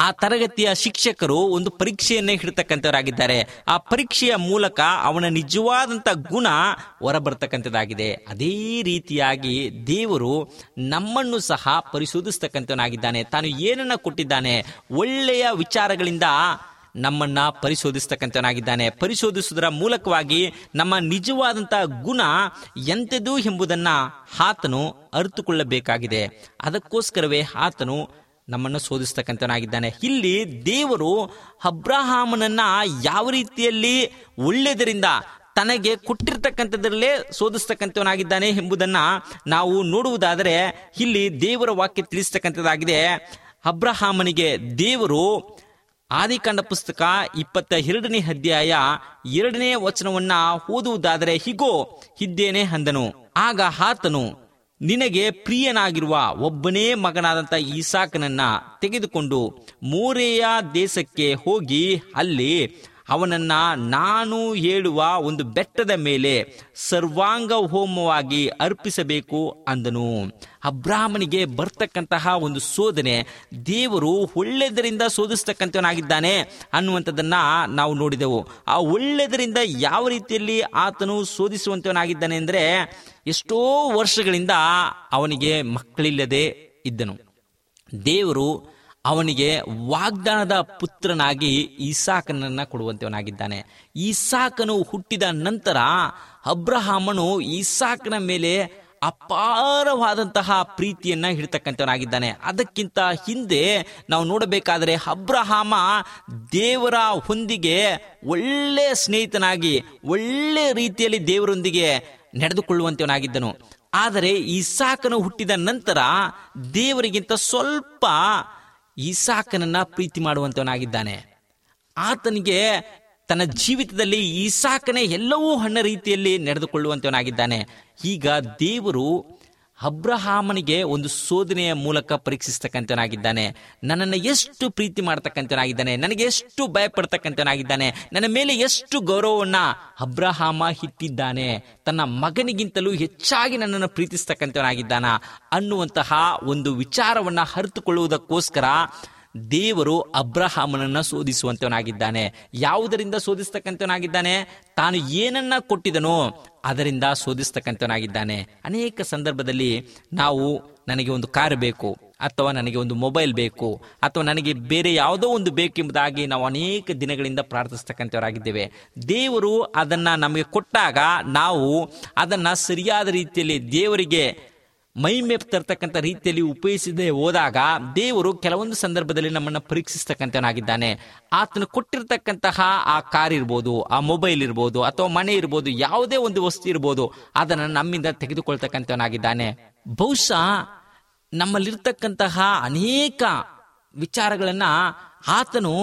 ಆ ತರಗತಿಯ ಶಿಕ್ಷಕರು ಒಂದು ಪರೀಕ್ಷೆಯನ್ನೇ ಹಿಡ್ತಕ್ಕಂಥವರಾಗಿದ್ದಾರೆ ಆ ಪರೀಕ್ಷೆಯ ಮೂಲಕ ಅವನ ನಿಜವಾದಂತ ಗುಣ ಹೊರಬರ್ತಕ್ಕಂಥದ್ದಾಗಿದೆ ಅದೇ ರೀತಿಯಾಗಿ ದೇವರು ನಮ್ಮನ್ನು ಸಹ ಪರಿಶೋಧಿಸ್ತಕ್ಕಂಥವನಾಗಿದ್ದಾನೆ ತಾನು ಏನನ್ನ ಕೊಟ್ಟಿದ್ದಾನೆ ಒಳ್ಳೆಯ ವಿಚಾರಗಳಿಂದ ನಮ್ಮನ್ನ ಪರಿಶೋಧಿಸ್ತಕ್ಕಂಥವನಾಗಿದ್ದಾನೆ ಪರಿಶೋಧಿಸುವುದರ ಮೂಲಕವಾಗಿ ನಮ್ಮ ನಿಜವಾದಂತಹ ಗುಣ ಎಂತೆದು ಎಂಬುದನ್ನ ಆತನು ಅರಿತುಕೊಳ್ಳಬೇಕಾಗಿದೆ ಅದಕ್ಕೋಸ್ಕರವೇ ಆತನು ನಮ್ಮನ್ನು ಶೋಧಿಸ್ತಕ್ಕಂಥವನಾಗಿದ್ದಾನೆ ಇಲ್ಲಿ ದೇವರು ಅಬ್ರಹಾಮನನ್ನ ಯಾವ ರೀತಿಯಲ್ಲಿ ಒಳ್ಳೆಯದರಿಂದ ತನಗೆ ಕೊಟ್ಟಿರ್ತಕ್ಕಂಥದ್ರಲ್ಲೇ ಶೋಧಿಸ್ತಕ್ಕಂಥವನಾಗಿದ್ದಾನೆ ಎಂಬುದನ್ನ ನಾವು ನೋಡುವುದಾದರೆ ಇಲ್ಲಿ ದೇವರ ವಾಕ್ಯ ತಿಳಿಸ್ತಕ್ಕಂಥದ್ದಾಗಿದೆ ಅಬ್ರಹಾಮನಿಗೆ ದೇವರು ಆದಿಕಾಂಡ ಪುಸ್ತಕ ಇಪ್ಪತ್ತ ಎರಡನೇ ಅಧ್ಯಾಯ ಎರಡನೇ ವಚನವನ್ನ ಓದುವುದಾದರೆ ಹಿಗೋ ಇದ್ದೇನೆ ಅಂದನು ಆಗ ಆತನು ನಿನಗೆ ಪ್ರಿಯನಾಗಿರುವ ಒಬ್ಬನೇ ಮಗನಾದಂತ ಈಸಾಕನನ್ನ ತೆಗೆದುಕೊಂಡು ಮೂರೆಯ ದೇಶಕ್ಕೆ ಹೋಗಿ ಅಲ್ಲಿ ಅವನನ್ನ ನಾನು ಹೇಳುವ ಒಂದು ಬೆಟ್ಟದ ಮೇಲೆ ಸರ್ವಾಂಗ ಹೋಮವಾಗಿ ಅರ್ಪಿಸಬೇಕು ಅಂದನು ಅಬ್ರಾಹ್ಮನಿಗೆ ಬರ್ತಕ್ಕಂತಹ ಒಂದು ಶೋಧನೆ ದೇವರು ಒಳ್ಳೆದರಿಂದ ಶೋಧಿಸ್ತಕ್ಕಂಥವನಾಗಿದ್ದಾನೆ ಅನ್ನುವಂಥದ್ದನ್ನ ನಾವು ನೋಡಿದೆವು ಆ ಒಳ್ಳೆದರಿಂದ ಯಾವ ರೀತಿಯಲ್ಲಿ ಆತನು ಶೋಧಿಸುವಂತವನಾಗಿದ್ದಾನೆ ಅಂದ್ರೆ ಎಷ್ಟೋ ವರ್ಷಗಳಿಂದ ಅವನಿಗೆ ಮಕ್ಕಳಿಲ್ಲದೆ ಇದ್ದನು ದೇವರು ಅವನಿಗೆ ವಾಗ್ದಾನದ ಪುತ್ರನಾಗಿ ಈಸಾಕನನ್ನ ಕೊಡುವಂತವನಾಗಿದ್ದಾನೆ ಈಸಾಕನು ಹುಟ್ಟಿದ ನಂತರ ಅಬ್ರಹಾಮನು ಈಸಾಕನ ಮೇಲೆ ಅಪಾರವಾದಂತಹ ಪ್ರೀತಿಯನ್ನ ಹಿಡ್ತಕ್ಕಂಥವನಾಗಿದ್ದಾನೆ ಅದಕ್ಕಿಂತ ಹಿಂದೆ ನಾವು ನೋಡಬೇಕಾದರೆ ಅಬ್ರಹಾಮ ದೇವರ ಹೊಂದಿಗೆ ಒಳ್ಳೆ ಸ್ನೇಹಿತನಾಗಿ ಒಳ್ಳೆ ರೀತಿಯಲ್ಲಿ ದೇವರೊಂದಿಗೆ ನಡೆದುಕೊಳ್ಳುವಂತವನಾಗಿದ್ದನು ಆದರೆ ಈಸಾಕನು ಹುಟ್ಟಿದ ನಂತರ ದೇವರಿಗಿಂತ ಸ್ವಲ್ಪ ಈಸಾಕನನ್ನ ಪ್ರೀತಿ ಮಾಡುವಂತವನಾಗಿದ್ದಾನೆ ಆತನಿಗೆ ತನ್ನ ಜೀವಿತದಲ್ಲಿ ಈಸಾಕನೇ ಎಲ್ಲವೂ ಹಣ್ಣ ರೀತಿಯಲ್ಲಿ ನಡೆದುಕೊಳ್ಳುವಂತವನಾಗಿದ್ದಾನೆ ಈಗ ದೇವರು ಅಬ್ರಹಾಮನಿಗೆ ಒಂದು ಶೋಧನೆಯ ಮೂಲಕ ಪರೀಕ್ಷಿಸ್ತಕ್ಕಂಥವನಾಗಿದ್ದಾನೆ ನನ್ನನ್ನು ಎಷ್ಟು ಪ್ರೀತಿ ಮಾಡ್ತಕ್ಕಂಥವನಾಗಿದ್ದಾನೆ ನನಗೆ ಎಷ್ಟು ಭಯಪಡ್ತಕ್ಕಂಥವನಾಗಿದ್ದಾನೆ ನನ್ನ ಮೇಲೆ ಎಷ್ಟು ಗೌರವವನ್ನ ಅಬ್ರಹಾಮ ಇಟ್ಟಿದ್ದಾನೆ ತನ್ನ ಮಗನಿಗಿಂತಲೂ ಹೆಚ್ಚಾಗಿ ನನ್ನನ್ನು ಪ್ರೀತಿಸ್ತಕ್ಕಂಥವನಾಗಿದ್ದಾನ ಅನ್ನುವಂತಹ ಒಂದು ವಿಚಾರವನ್ನ ಅರಿತುಕೊಳ್ಳುವುದಕ್ಕೋಸ್ಕರ ದೇವರು ಅಬ್ರಹಾಮನನ್ನ ಶೋಧಿಸುವಂತವನಾಗಿದ್ದಾನೆ ಯಾವುದರಿಂದ ಶೋಧಿಸ್ತಕ್ಕಂಥವನಾಗಿದ್ದಾನೆ ತಾನು ಏನನ್ನ ಕೊಟ್ಟಿದನೋ ಅದರಿಂದ ಶೋಧಿಸ್ತಕ್ಕಂಥವನಾಗಿದ್ದಾನೆ ಅನೇಕ ಸಂದರ್ಭದಲ್ಲಿ ನಾವು ನನಗೆ ಒಂದು ಕಾರ್ ಬೇಕು ಅಥವಾ ನನಗೆ ಒಂದು ಮೊಬೈಲ್ ಬೇಕು ಅಥವಾ ನನಗೆ ಬೇರೆ ಯಾವುದೋ ಒಂದು ಬೇಕೆಂಬುದಾಗಿ ನಾವು ಅನೇಕ ದಿನಗಳಿಂದ ಪ್ರಾರ್ಥಿಸ್ತಕ್ಕಂಥವರಾಗಿದ್ದೇವೆ ದೇವರು ಅದನ್ನ ನಮಗೆ ಕೊಟ್ಟಾಗ ನಾವು ಅದನ್ನ ಸರಿಯಾದ ರೀತಿಯಲ್ಲಿ ದೇವರಿಗೆ ಮೈಮೆ ತರ್ತಕ್ಕಂಥ ರೀತಿಯಲ್ಲಿ ಉಪಯೋಗಿಸದೆ ಹೋದಾಗ ದೇವರು ಕೆಲವೊಂದು ಸಂದರ್ಭದಲ್ಲಿ ನಮ್ಮನ್ನು ಪರೀಕ್ಷಿಸ್ತಕ್ಕಂಥವನಾಗಿದ್ದಾನೆ ಆತನು ಕೊಟ್ಟಿರ್ತಕ್ಕಂತಹ ಆ ಕಾರ್ ಇರ್ಬೋದು ಆ ಮೊಬೈಲ್ ಇರ್ಬೋದು ಅಥವಾ ಮನೆ ಇರ್ಬೋದು ಯಾವುದೇ ಒಂದು ವಸ್ತು ಇರ್ಬೋದು ಅದನ್ನು ನಮ್ಮಿಂದ ತೆಗೆದುಕೊಳ್ತಕ್ಕಂಥವನಾಗಿದ್ದಾನೆ ಬಹುಶಃ ನಮ್ಮಲ್ಲಿರ್ತಕ್ಕಂತಹ ಅನೇಕ ವಿಚಾರಗಳನ್ನ ಆತನು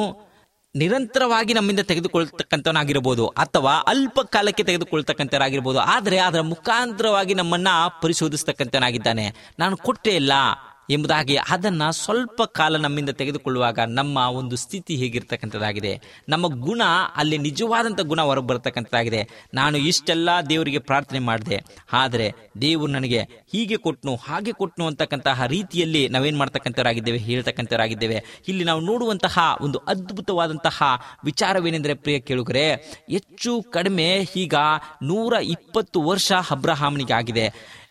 ನಿರಂತರವಾಗಿ ನಮ್ಮಿಂದ ತೆಗೆದುಕೊಳ್ತಕ್ಕಂಥವನಾಗಿರ್ಬೋದು ಅಥವಾ ಅಲ್ಪ ಕಾಲಕ್ಕೆ ತೆಗೆದುಕೊಳ್ತಕ್ಕಂಥವರಾಗಿರ್ಬೋದು ಆದರೆ ಅದರ ಮುಖಾಂತರವಾಗಿ ನಮ್ಮನ್ನ ಪರಿಶೋಧಿಸ್ತಕ್ಕಂಥವನಾಗಿದ್ದಾನೆ ನಾನು ಕೊಟ್ಟೇ ಇಲ್ಲ ಎಂಬುದಾಗಿ ಅದನ್ನ ಸ್ವಲ್ಪ ಕಾಲ ನಮ್ಮಿಂದ ತೆಗೆದುಕೊಳ್ಳುವಾಗ ನಮ್ಮ ಒಂದು ಸ್ಥಿತಿ ಹೇಗಿರ್ತಕ್ಕಂಥದ್ದಾಗಿದೆ ನಮ್ಮ ಗುಣ ಅಲ್ಲಿ ನಿಜವಾದಂಥ ಗುಣ ಹೊರಗೆ ಬರತಕ್ಕಂಥದ್ದಾಗಿದೆ ನಾನು ಇಷ್ಟೆಲ್ಲ ದೇವರಿಗೆ ಪ್ರಾರ್ಥನೆ ಮಾಡಿದೆ ಆದರೆ ದೇವರು ನನಗೆ ಹೀಗೆ ಕೊಟ್ನು ಹಾಗೆ ಕೊಟ್ನು ಅಂತಕ್ಕಂತಹ ರೀತಿಯಲ್ಲಿ ನಾವೇನ್ ಮಾಡ್ತಕ್ಕಂಥವರಾಗಿದ್ದೇವೆ ಹೇಳ್ತಕ್ಕಂಥವರಾಗಿದ್ದೇವೆ ಇಲ್ಲಿ ನಾವು ನೋಡುವಂತಹ ಒಂದು ಅದ್ಭುತವಾದಂತಹ ವಿಚಾರವೇನೆಂದರೆ ಪ್ರಿಯ ಕೇಳುಗರೆ ಹೆಚ್ಚು ಕಡಿಮೆ ಈಗ ನೂರ ಇಪ್ಪತ್ತು ವರ್ಷ ಅಬ್ರಹಾಮನಿಗೆ ಆಗಿದೆ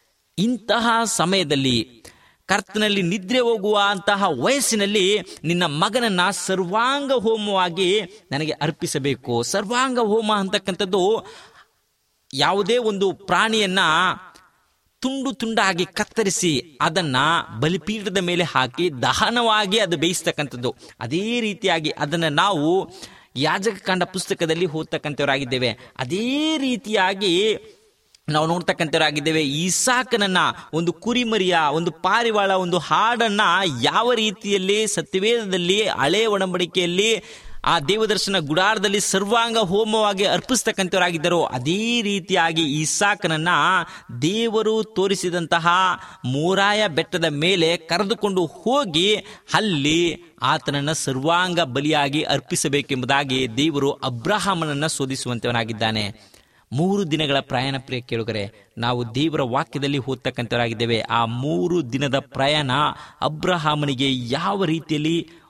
ಇಂತಹ ಸಮಯದಲ್ಲಿ ಕರ್ತನಲ್ಲಿ ನಿದ್ರೆ ಹೋಗುವ ಅಂತಹ ವಯಸ್ಸಿನಲ್ಲಿ ನಿನ್ನ ಮಗನನ್ನ ಸರ್ವಾಂಗ ಹೋಮವಾಗಿ ನನಗೆ ಅರ್ಪಿಸಬೇಕು ಸರ್ವಾಂಗ ಹೋಮ ಅಂತಕ್ಕಂಥದ್ದು ಯಾವುದೇ ಒಂದು ಪ್ರಾಣಿಯನ್ನ ತುಂಡು ತುಂಡಾಗಿ ಕತ್ತರಿಸಿ ಅದನ್ನ ಬಲಿಪೀಠದ ಮೇಲೆ ಹಾಕಿ ದಹನವಾಗಿ ಅದು ಬೇಯಿಸ್ತಕ್ಕಂಥದ್ದು ಅದೇ ರೀತಿಯಾಗಿ ಅದನ್ನ ನಾವು ಯಾಜಕ ಕಾಂಡ ಪುಸ್ತಕದಲ್ಲಿ ಓದ್ತಕ್ಕಂಥವರಾಗಿದ್ದೇವೆ ಅದೇ ರೀತಿಯಾಗಿ ನಾವು ನೋಡ್ತಕ್ಕಂಥವರಾಗಿದ್ದೇವೆ ಈಸಾಕನನ್ನ ಒಂದು ಕುರಿಮರಿಯ ಒಂದು ಪಾರಿವಾಳ ಒಂದು ಹಾಡನ್ನ ಯಾವ ರೀತಿಯಲ್ಲಿ ಸತ್ಯವೇದದಲ್ಲಿ ಹಳೆ ಒಡಂಬಡಿಕೆಯಲ್ಲಿ ಆ ದೇವದರ್ಶನ ಗುಡಾರದಲ್ಲಿ ಸರ್ವಾಂಗ ಹೋಮವಾಗಿ ಅರ್ಪಿಸ್ತಕ್ಕಂಥವರಾಗಿದ್ದರು ಅದೇ ರೀತಿಯಾಗಿ ಈಸಾಕನನ್ನ ದೇವರು ತೋರಿಸಿದಂತಹ ಮೂರಾಯ ಬೆಟ್ಟದ ಮೇಲೆ ಕರೆದುಕೊಂಡು ಹೋಗಿ ಅಲ್ಲಿ ಆತನನ್ನ ಸರ್ವಾಂಗ ಬಲಿಯಾಗಿ ಅರ್ಪಿಸಬೇಕೆಂಬುದಾಗಿ ದೇವರು ಅಬ್ರಹಾಮನನ್ನ ಶೋಧಿಸುವಂತವನಾಗಿದ್ದಾನೆ ಮೂರು ದಿನಗಳ ಪ್ರಯಾಣ ಪ್ರಿಯ ಕೇಳುಗರೆ ನಾವು ದೇವರ ವಾಕ್ಯದಲ್ಲಿ ಓದ್ತಕ್ಕಂಥವರಾಗಿದ್ದೇವೆ ಆ ಮೂರು ದಿನದ ಪ್ರಯಾಣ ಅಬ್ರಹಾಮನಿಗೆ ಯಾವ ರೀತಿಯಲ್ಲಿ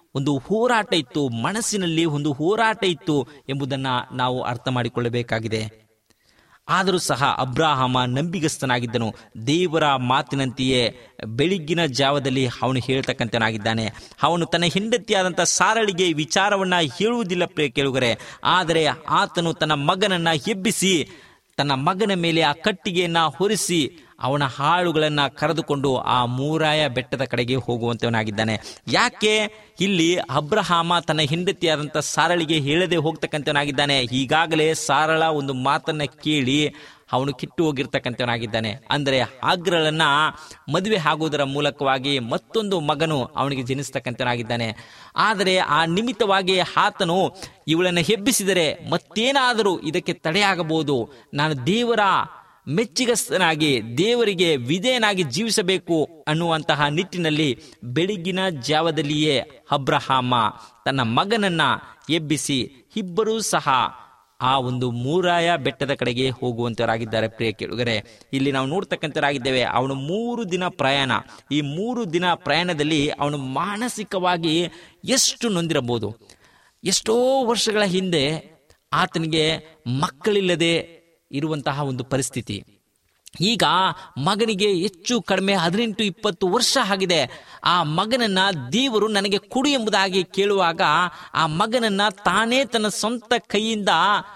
ಒಂದು ಹೋರಾಟ ಇತ್ತು ಮನಸ್ಸಿನಲ್ಲಿ ಒಂದು ಹೋರಾಟ ಇತ್ತು ಎಂಬುದನ್ನ ನಾವು ಅರ್ಥ ಮಾಡಿಕೊಳ್ಳಬೇಕಾಗಿದೆ ಆದರೂ ಸಹ ಅಬ್ರಾಹಮ ನಂಬಿಗಸ್ತನಾಗಿದ್ದನು ದೇವರ ಮಾತಿನಂತೆಯೇ ಬೆಳಿಗ್ಗಿನ ಜಾವದಲ್ಲಿ ಅವನು ಹೇಳ್ತಕ್ಕಂಥನಾಗಿದ್ದಾನೆ ಅವನು ತನ್ನ ಹೆಂಡತಿಯಾದಂಥ ಸಾರಳಿಗೆ ವಿಚಾರವನ್ನ ಹೇಳುವುದಿಲ್ಲ ಪ್ರಿಯ ಕೇಳುಗರೆ ಆದರೆ ಆತನು ತನ್ನ ಮಗನನ್ನ ಎಬ್ಬಿಸಿ ತನ್ನ ಮಗನ ಮೇಲೆ ಆ ಕಟ್ಟಿಗೆಯನ್ನ ಹೊರಿಸಿ ಅವನ ಹಾಳುಗಳನ್ನ ಕರೆದುಕೊಂಡು ಆ ಮೂರಾಯ ಬೆಟ್ಟದ ಕಡೆಗೆ ಹೋಗುವಂತವನಾಗಿದ್ದಾನೆ ಯಾಕೆ ಇಲ್ಲಿ ಅಬ್ರಹಾಮ ತನ್ನ ಹೆಂಡತಿಯಾದಂಥ ಸಾರಳಿಗೆ ಹೇಳದೆ ಹೋಗ್ತಕ್ಕಂಥವನಾಗಿದ್ದಾನೆ ಈಗಾಗಲೇ ಸಾರಳ ಒಂದು ಮಾತನ್ನ ಕೇಳಿ ಅವನು ಕಿಟ್ಟು ಹೋಗಿರ್ತಕ್ಕಂಥವನಾಗಿದ್ದಾನೆ ಅಂದರೆ ಆಗ್ರಳನ್ನ ಮದುವೆ ಆಗುವುದರ ಮೂಲಕವಾಗಿ ಮತ್ತೊಂದು ಮಗನು ಅವನಿಗೆ ಜನಿಸ್ತಕ್ಕಂಥವನಾಗಿದ್ದಾನೆ ಆದರೆ ಆ ನಿಮಿತ್ತವಾಗಿ ಆತನು ಇವಳನ್ನು ಹೆಬ್ಬಿಸಿದರೆ ಮತ್ತೇನಾದರೂ ಇದಕ್ಕೆ ತಡೆಯಾಗಬಹುದು ನಾನು ದೇವರ ಮೆಚ್ಚಿಗಸ್ತನಾಗಿ ದೇವರಿಗೆ ವಿಧೇಯನಾಗಿ ಜೀವಿಸಬೇಕು ಅನ್ನುವಂತಹ ನಿಟ್ಟಿನಲ್ಲಿ ಬೆಳಗಿನ ಜಾವದಲ್ಲಿಯೇ ಅಬ್ರಹಾಮ ತನ್ನ ಮಗನನ್ನ ಎಬ್ಬಿಸಿ ಇಬ್ಬರೂ ಸಹ ಆ ಒಂದು ಮೂರಾಯ ಬೆಟ್ಟದ ಕಡೆಗೆ ಹೋಗುವಂತವರಾಗಿದ್ದಾರೆ ಪ್ರಿಯ ಕೇಳುಗರೆ ಇಲ್ಲಿ ನಾವು ನೋಡ್ತಕ್ಕಂಥವರಾಗಿದ್ದೇವೆ ಅವನು ಮೂರು ದಿನ ಪ್ರಯಾಣ ಈ ಮೂರು ದಿನ ಪ್ರಯಾಣದಲ್ಲಿ ಅವನು ಮಾನಸಿಕವಾಗಿ ಎಷ್ಟು ನೊಂದಿರಬಹುದು ಎಷ್ಟೋ ವರ್ಷಗಳ ಹಿಂದೆ ಆತನಿಗೆ ಮಕ್ಕಳಿಲ್ಲದೆ ಇರುವಂತಹ ಒಂದು ಪರಿಸ್ಥಿತಿ ಈಗ ಮಗನಿಗೆ ಹೆಚ್ಚು ಕಡಿಮೆ ಹದಿನೆಂಟು ಇಪ್ಪತ್ತು ವರ್ಷ ಆಗಿದೆ ಆ ಮಗನನ್ನ ದೇವರು ನನಗೆ ಕೊಡು ಎಂಬುದಾಗಿ ಕೇಳುವಾಗ ಆ ಮಗನನ್ನ ತಾನೇ ತನ್ನ ಸ್ವಂತ ಕೈಯಿಂದ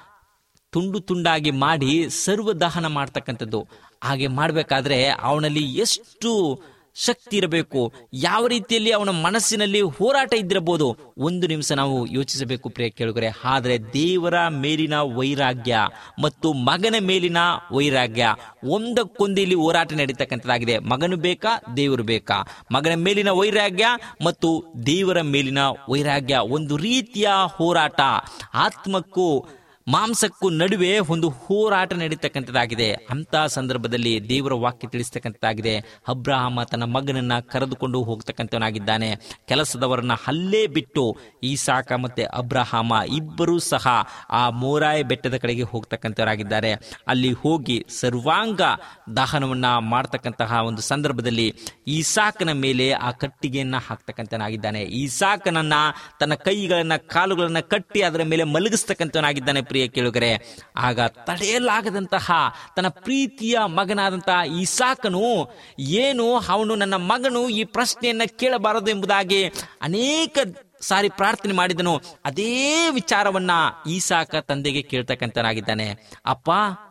ತುಂಡು ತುಂಡಾಗಿ ಮಾಡಿ ಸರ್ವದಹನ ಮಾಡ್ತಕ್ಕಂಥದ್ದು ಹಾಗೆ ಮಾಡಬೇಕಾದ್ರೆ ಅವನಲ್ಲಿ ಎಷ್ಟು ಶಕ್ತಿ ಇರಬೇಕು ಯಾವ ರೀತಿಯಲ್ಲಿ ಅವನ ಮನಸ್ಸಿನಲ್ಲಿ ಹೋರಾಟ ಇದ್ದಿರಬಹುದು ಒಂದು ನಿಮಿಷ ನಾವು ಯೋಚಿಸಬೇಕು ಪ್ರಿಯ ಕೇಳುಗರೆ ಆದರೆ ದೇವರ ಮೇಲಿನ ವೈರಾಗ್ಯ ಮತ್ತು ಮಗನ ಮೇಲಿನ ವೈರಾಗ್ಯ ಒಂದಕ್ಕೊಂದು ಇಲ್ಲಿ ಹೋರಾಟ ನಡೀತಕ್ಕಂಥದ್ದಾಗಿದೆ ಮಗನು ಬೇಕಾ ದೇವರು ಬೇಕಾ ಮಗನ ಮೇಲಿನ ವೈರಾಗ್ಯ ಮತ್ತು ದೇವರ ಮೇಲಿನ ವೈರಾಗ್ಯ ಒಂದು ರೀತಿಯ ಹೋರಾಟ ಆತ್ಮಕ್ಕೂ ಮಾಂಸಕ್ಕೂ ನಡುವೆ ಒಂದು ಹೋರಾಟ ನಡೀತಕ್ಕಂಥದ್ದಾಗಿದೆ ಅಂತ ಸಂದರ್ಭದಲ್ಲಿ ದೇವರ ವಾಕ್ಯ ತಿಳಿಸ್ತಕ್ಕಂಥದ್ದಾಗಿದೆ ಅಬ್ರಾಹಮ ತನ್ನ ಮಗನನ್ನ ಕರೆದುಕೊಂಡು ಹೋಗ್ತಕ್ಕಂಥವನಾಗಿದ್ದಾನೆ ಕೆಲಸದವರನ್ನ ಅಲ್ಲೇ ಬಿಟ್ಟು ಈಸಾಕ ಮತ್ತೆ ಅಬ್ರಹಾಮ ಇಬ್ಬರೂ ಸಹ ಆ ಮೋರಾಯ ಬೆಟ್ಟದ ಕಡೆಗೆ ಹೋಗ್ತಕ್ಕಂಥವರಾಗಿದ್ದಾರೆ ಅಲ್ಲಿ ಹೋಗಿ ಸರ್ವಾಂಗ ದಹನವನ್ನ ಮಾಡ್ತಕ್ಕಂತಹ ಒಂದು ಸಂದರ್ಭದಲ್ಲಿ ಈಸಾಕನ ಮೇಲೆ ಆ ಕಟ್ಟಿಗೆಯನ್ನ ಹಾಕ್ತಕ್ಕಂಥನಾಗಿದ್ದಾನೆ ಈಸಾಕನನ್ನ ತನ್ನ ಕೈಗಳನ್ನ ಕಾಲುಗಳನ್ನ ಕಟ್ಟಿ ಅದರ ಮೇಲೆ ಮಲಗಿಸ್ತಕ್ಕಂಥವನಾಗಿದ್ದಾನೆ ಪ್ರಿಯ ಕೇಳುಗರೆ ಆಗ ತಡೆಯಲಾಗದಂತಹ ತನ್ನ ಪ್ರೀತಿಯ ಮಗನಾದಂತಹ ಈಸಾಕನು ಏನು ಅವನು ನನ್ನ ಮಗನು ಈ ಪ್ರಶ್ನೆಯನ್ನ ಕೇಳಬಾರದು ಎಂಬುದಾಗಿ ಅನೇಕ ಸಾರಿ ಪ್ರಾರ್ಥನೆ ಮಾಡಿದನು ಅದೇ ವಿಚಾರವನ್ನ ಈಸಾಕ ತಂದೆಗೆ ಕೇಳ್ತಕ್ಕಂಥನಾಗಿದ್ದಾನೆ ಅಪ್ಪ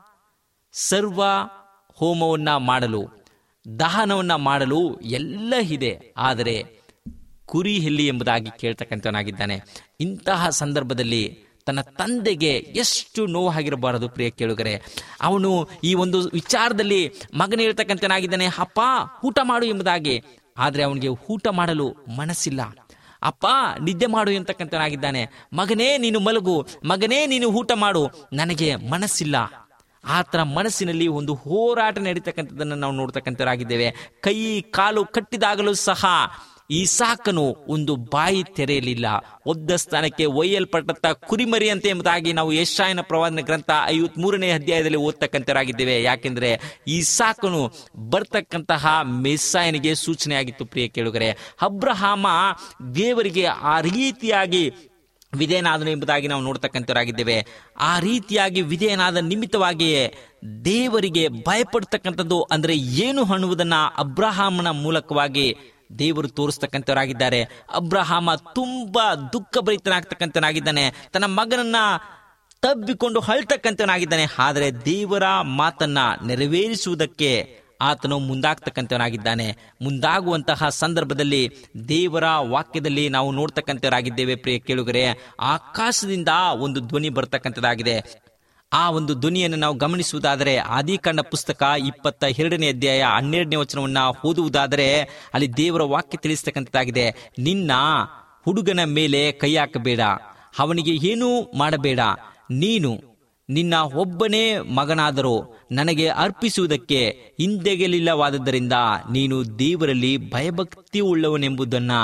ಸರ್ವ ಹೋಮವನ್ನ ಮಾಡಲು ದಹನವನ್ನ ಮಾಡಲು ಎಲ್ಲ ಇದೆ ಆದರೆ ಕುರಿ ಎಲ್ಲಿ ಎಂಬುದಾಗಿ ಕೇಳ್ತಕ್ಕಂಥವನಾಗಿದ್ದಾನೆ ಇಂತಹ ಸಂದರ್ಭದಲ್ಲಿ ತನ್ನ ತಂದೆಗೆ ಎಷ್ಟು ನೋವಾಗಿರಬಾರದು ಪ್ರಿಯ ಕೇಳುಗರೆ ಅವನು ಈ ಒಂದು ವಿಚಾರದಲ್ಲಿ ಮಗನ ಹೇಳ್ತಕ್ಕಂಥನಾಗಿದ್ದಾನೆ ಅಪ್ಪ ಊಟ ಮಾಡು ಎಂಬುದಾಗಿ ಆದರೆ ಅವನಿಗೆ ಊಟ ಮಾಡಲು ಮನಸ್ಸಿಲ್ಲ ಅಪ್ಪ ನಿದ್ದೆ ಮಾಡು ಎಂತಕ್ಕಂಥನಾಗಿದ್ದಾನೆ ಮಗನೇ ನೀನು ಮಲಗು ಮಗನೇ ನೀನು ಊಟ ಮಾಡು ನನಗೆ ಮನಸ್ಸಿಲ್ಲ ಆತನ ಮನಸ್ಸಿನಲ್ಲಿ ಒಂದು ಹೋರಾಟ ನಡೀತಕ್ಕಂಥದ್ದನ್ನು ನಾವು ನೋಡ್ತಕ್ಕಂಥವರಾಗಿದ್ದೇವೆ ಕೈ ಕಾಲು ಕಟ್ಟಿದಾಗಲೂ ಸಹ ಈ ಸಾಕನು ಒಂದು ಬಾಯಿ ತೆರೆಯಲಿಲ್ಲ ಒದ್ದ ಸ್ಥಾನಕ್ಕೆ ಒಯ್ಯಲ್ಪಟ್ಟಂತ ಕುರಿಮರಿ ಅಂತ ಎಂಬುದಾಗಿ ನಾವು ಯಶಾಯನ ಪ್ರವಾದನ ಗ್ರಂಥ ಐವತ್ ಮೂರನೇ ಅಧ್ಯಾಯದಲ್ಲಿ ಓದ್ತಕ್ಕಂಥವರಾಗಿದ್ದೇವೆ ಯಾಕೆಂದ್ರೆ ಈ ಸಾಕನು ಬರ್ತಕ್ಕಂತಹ ಮೆಸ್ಸಾಯನಿಗೆ ಸೂಚನೆಯಾಗಿತ್ತು ಪ್ರಿಯ ಕೇಳುಗರೆ ಅಬ್ರಹಾಮ ದೇವರಿಗೆ ಆ ರೀತಿಯಾಗಿ ವಿಧೇಯನಾದನು ಎಂಬುದಾಗಿ ನಾವು ನೋಡ್ತಕ್ಕಂಥವರಾಗಿದ್ದೇವೆ ಆ ರೀತಿಯಾಗಿ ವಿಧೇಯನಾದ ನಿಮಿತ್ತವಾಗಿಯೇ ದೇವರಿಗೆ ಭಯಪಡ್ತಕ್ಕಂಥದ್ದು ಅಂದ್ರೆ ಏನು ಅನ್ನುವುದನ್ನ ಅಬ್ರಹಾಮನ ಮೂಲಕವಾಗಿ ದೇವರು ತೋರಿಸ್ತಕ್ಕಂಥವರಾಗಿದ್ದಾರೆ ಅಬ್ರಹಾಮ ತುಂಬಾ ದುಃಖ ಭರಿತನಾಗ್ತಕ್ಕಂಥನಾಗಿದ್ದಾನೆ ತನ್ನ ಮಗನನ್ನ ತಬ್ಬಿಕೊಂಡು ಅಳ್ತಕ್ಕಂಥವನಾಗಿದ್ದಾನೆ ಆದರೆ ದೇವರ ಮಾತನ್ನ ನೆರವೇರಿಸುವುದಕ್ಕೆ ಆತನು ಮುಂದಾಗ್ತಕ್ಕಂಥವನಾಗಿದ್ದಾನೆ ಮುಂದಾಗುವಂತಹ ಸಂದರ್ಭದಲ್ಲಿ ದೇವರ ವಾಕ್ಯದಲ್ಲಿ ನಾವು ನೋಡ್ತಕ್ಕಂಥವರಾಗಿದ್ದೇವೆ ಪ್ರಿಯ ಕೇಳುಗರೆ ಆಕಾಶದಿಂದ ಒಂದು ಧ್ವನಿ ಬರ್ತಕ್ಕಂಥದ್ದಾಗಿದೆ ಆ ಒಂದು ಧ್ವನಿಯನ್ನು ನಾವು ಗಮನಿಸುವುದಾದರೆ ಆದಿಕಾಂಡ ಪುಸ್ತಕ ಇಪ್ಪತ್ತ ಎರಡನೇ ಅಧ್ಯಾಯ ಹನ್ನೆರಡನೇ ವಚನವನ್ನ ಓದುವುದಾದರೆ ಅಲ್ಲಿ ದೇವರ ವಾಕ್ಯ ತಿಳಿಸ್ತಕ್ಕಂಥದ್ದಾಗಿದೆ ನಿನ್ನ ಹುಡುಗನ ಮೇಲೆ ಕೈ ಹಾಕಬೇಡ ಅವನಿಗೆ ಏನೂ ಮಾಡಬೇಡ ನೀನು ನಿನ್ನ ಒಬ್ಬನೇ ಮಗನಾದರೂ ನನಗೆ ಅರ್ಪಿಸುವುದಕ್ಕೆ ಹಿಂದೆಗೆಲಿಲ್ಲವಾದದ್ದರಿಂದ ನೀನು ದೇವರಲ್ಲಿ ಭಯಭಕ್ತಿ ಉಳ್ಳವನೆಂಬುದನ್ನ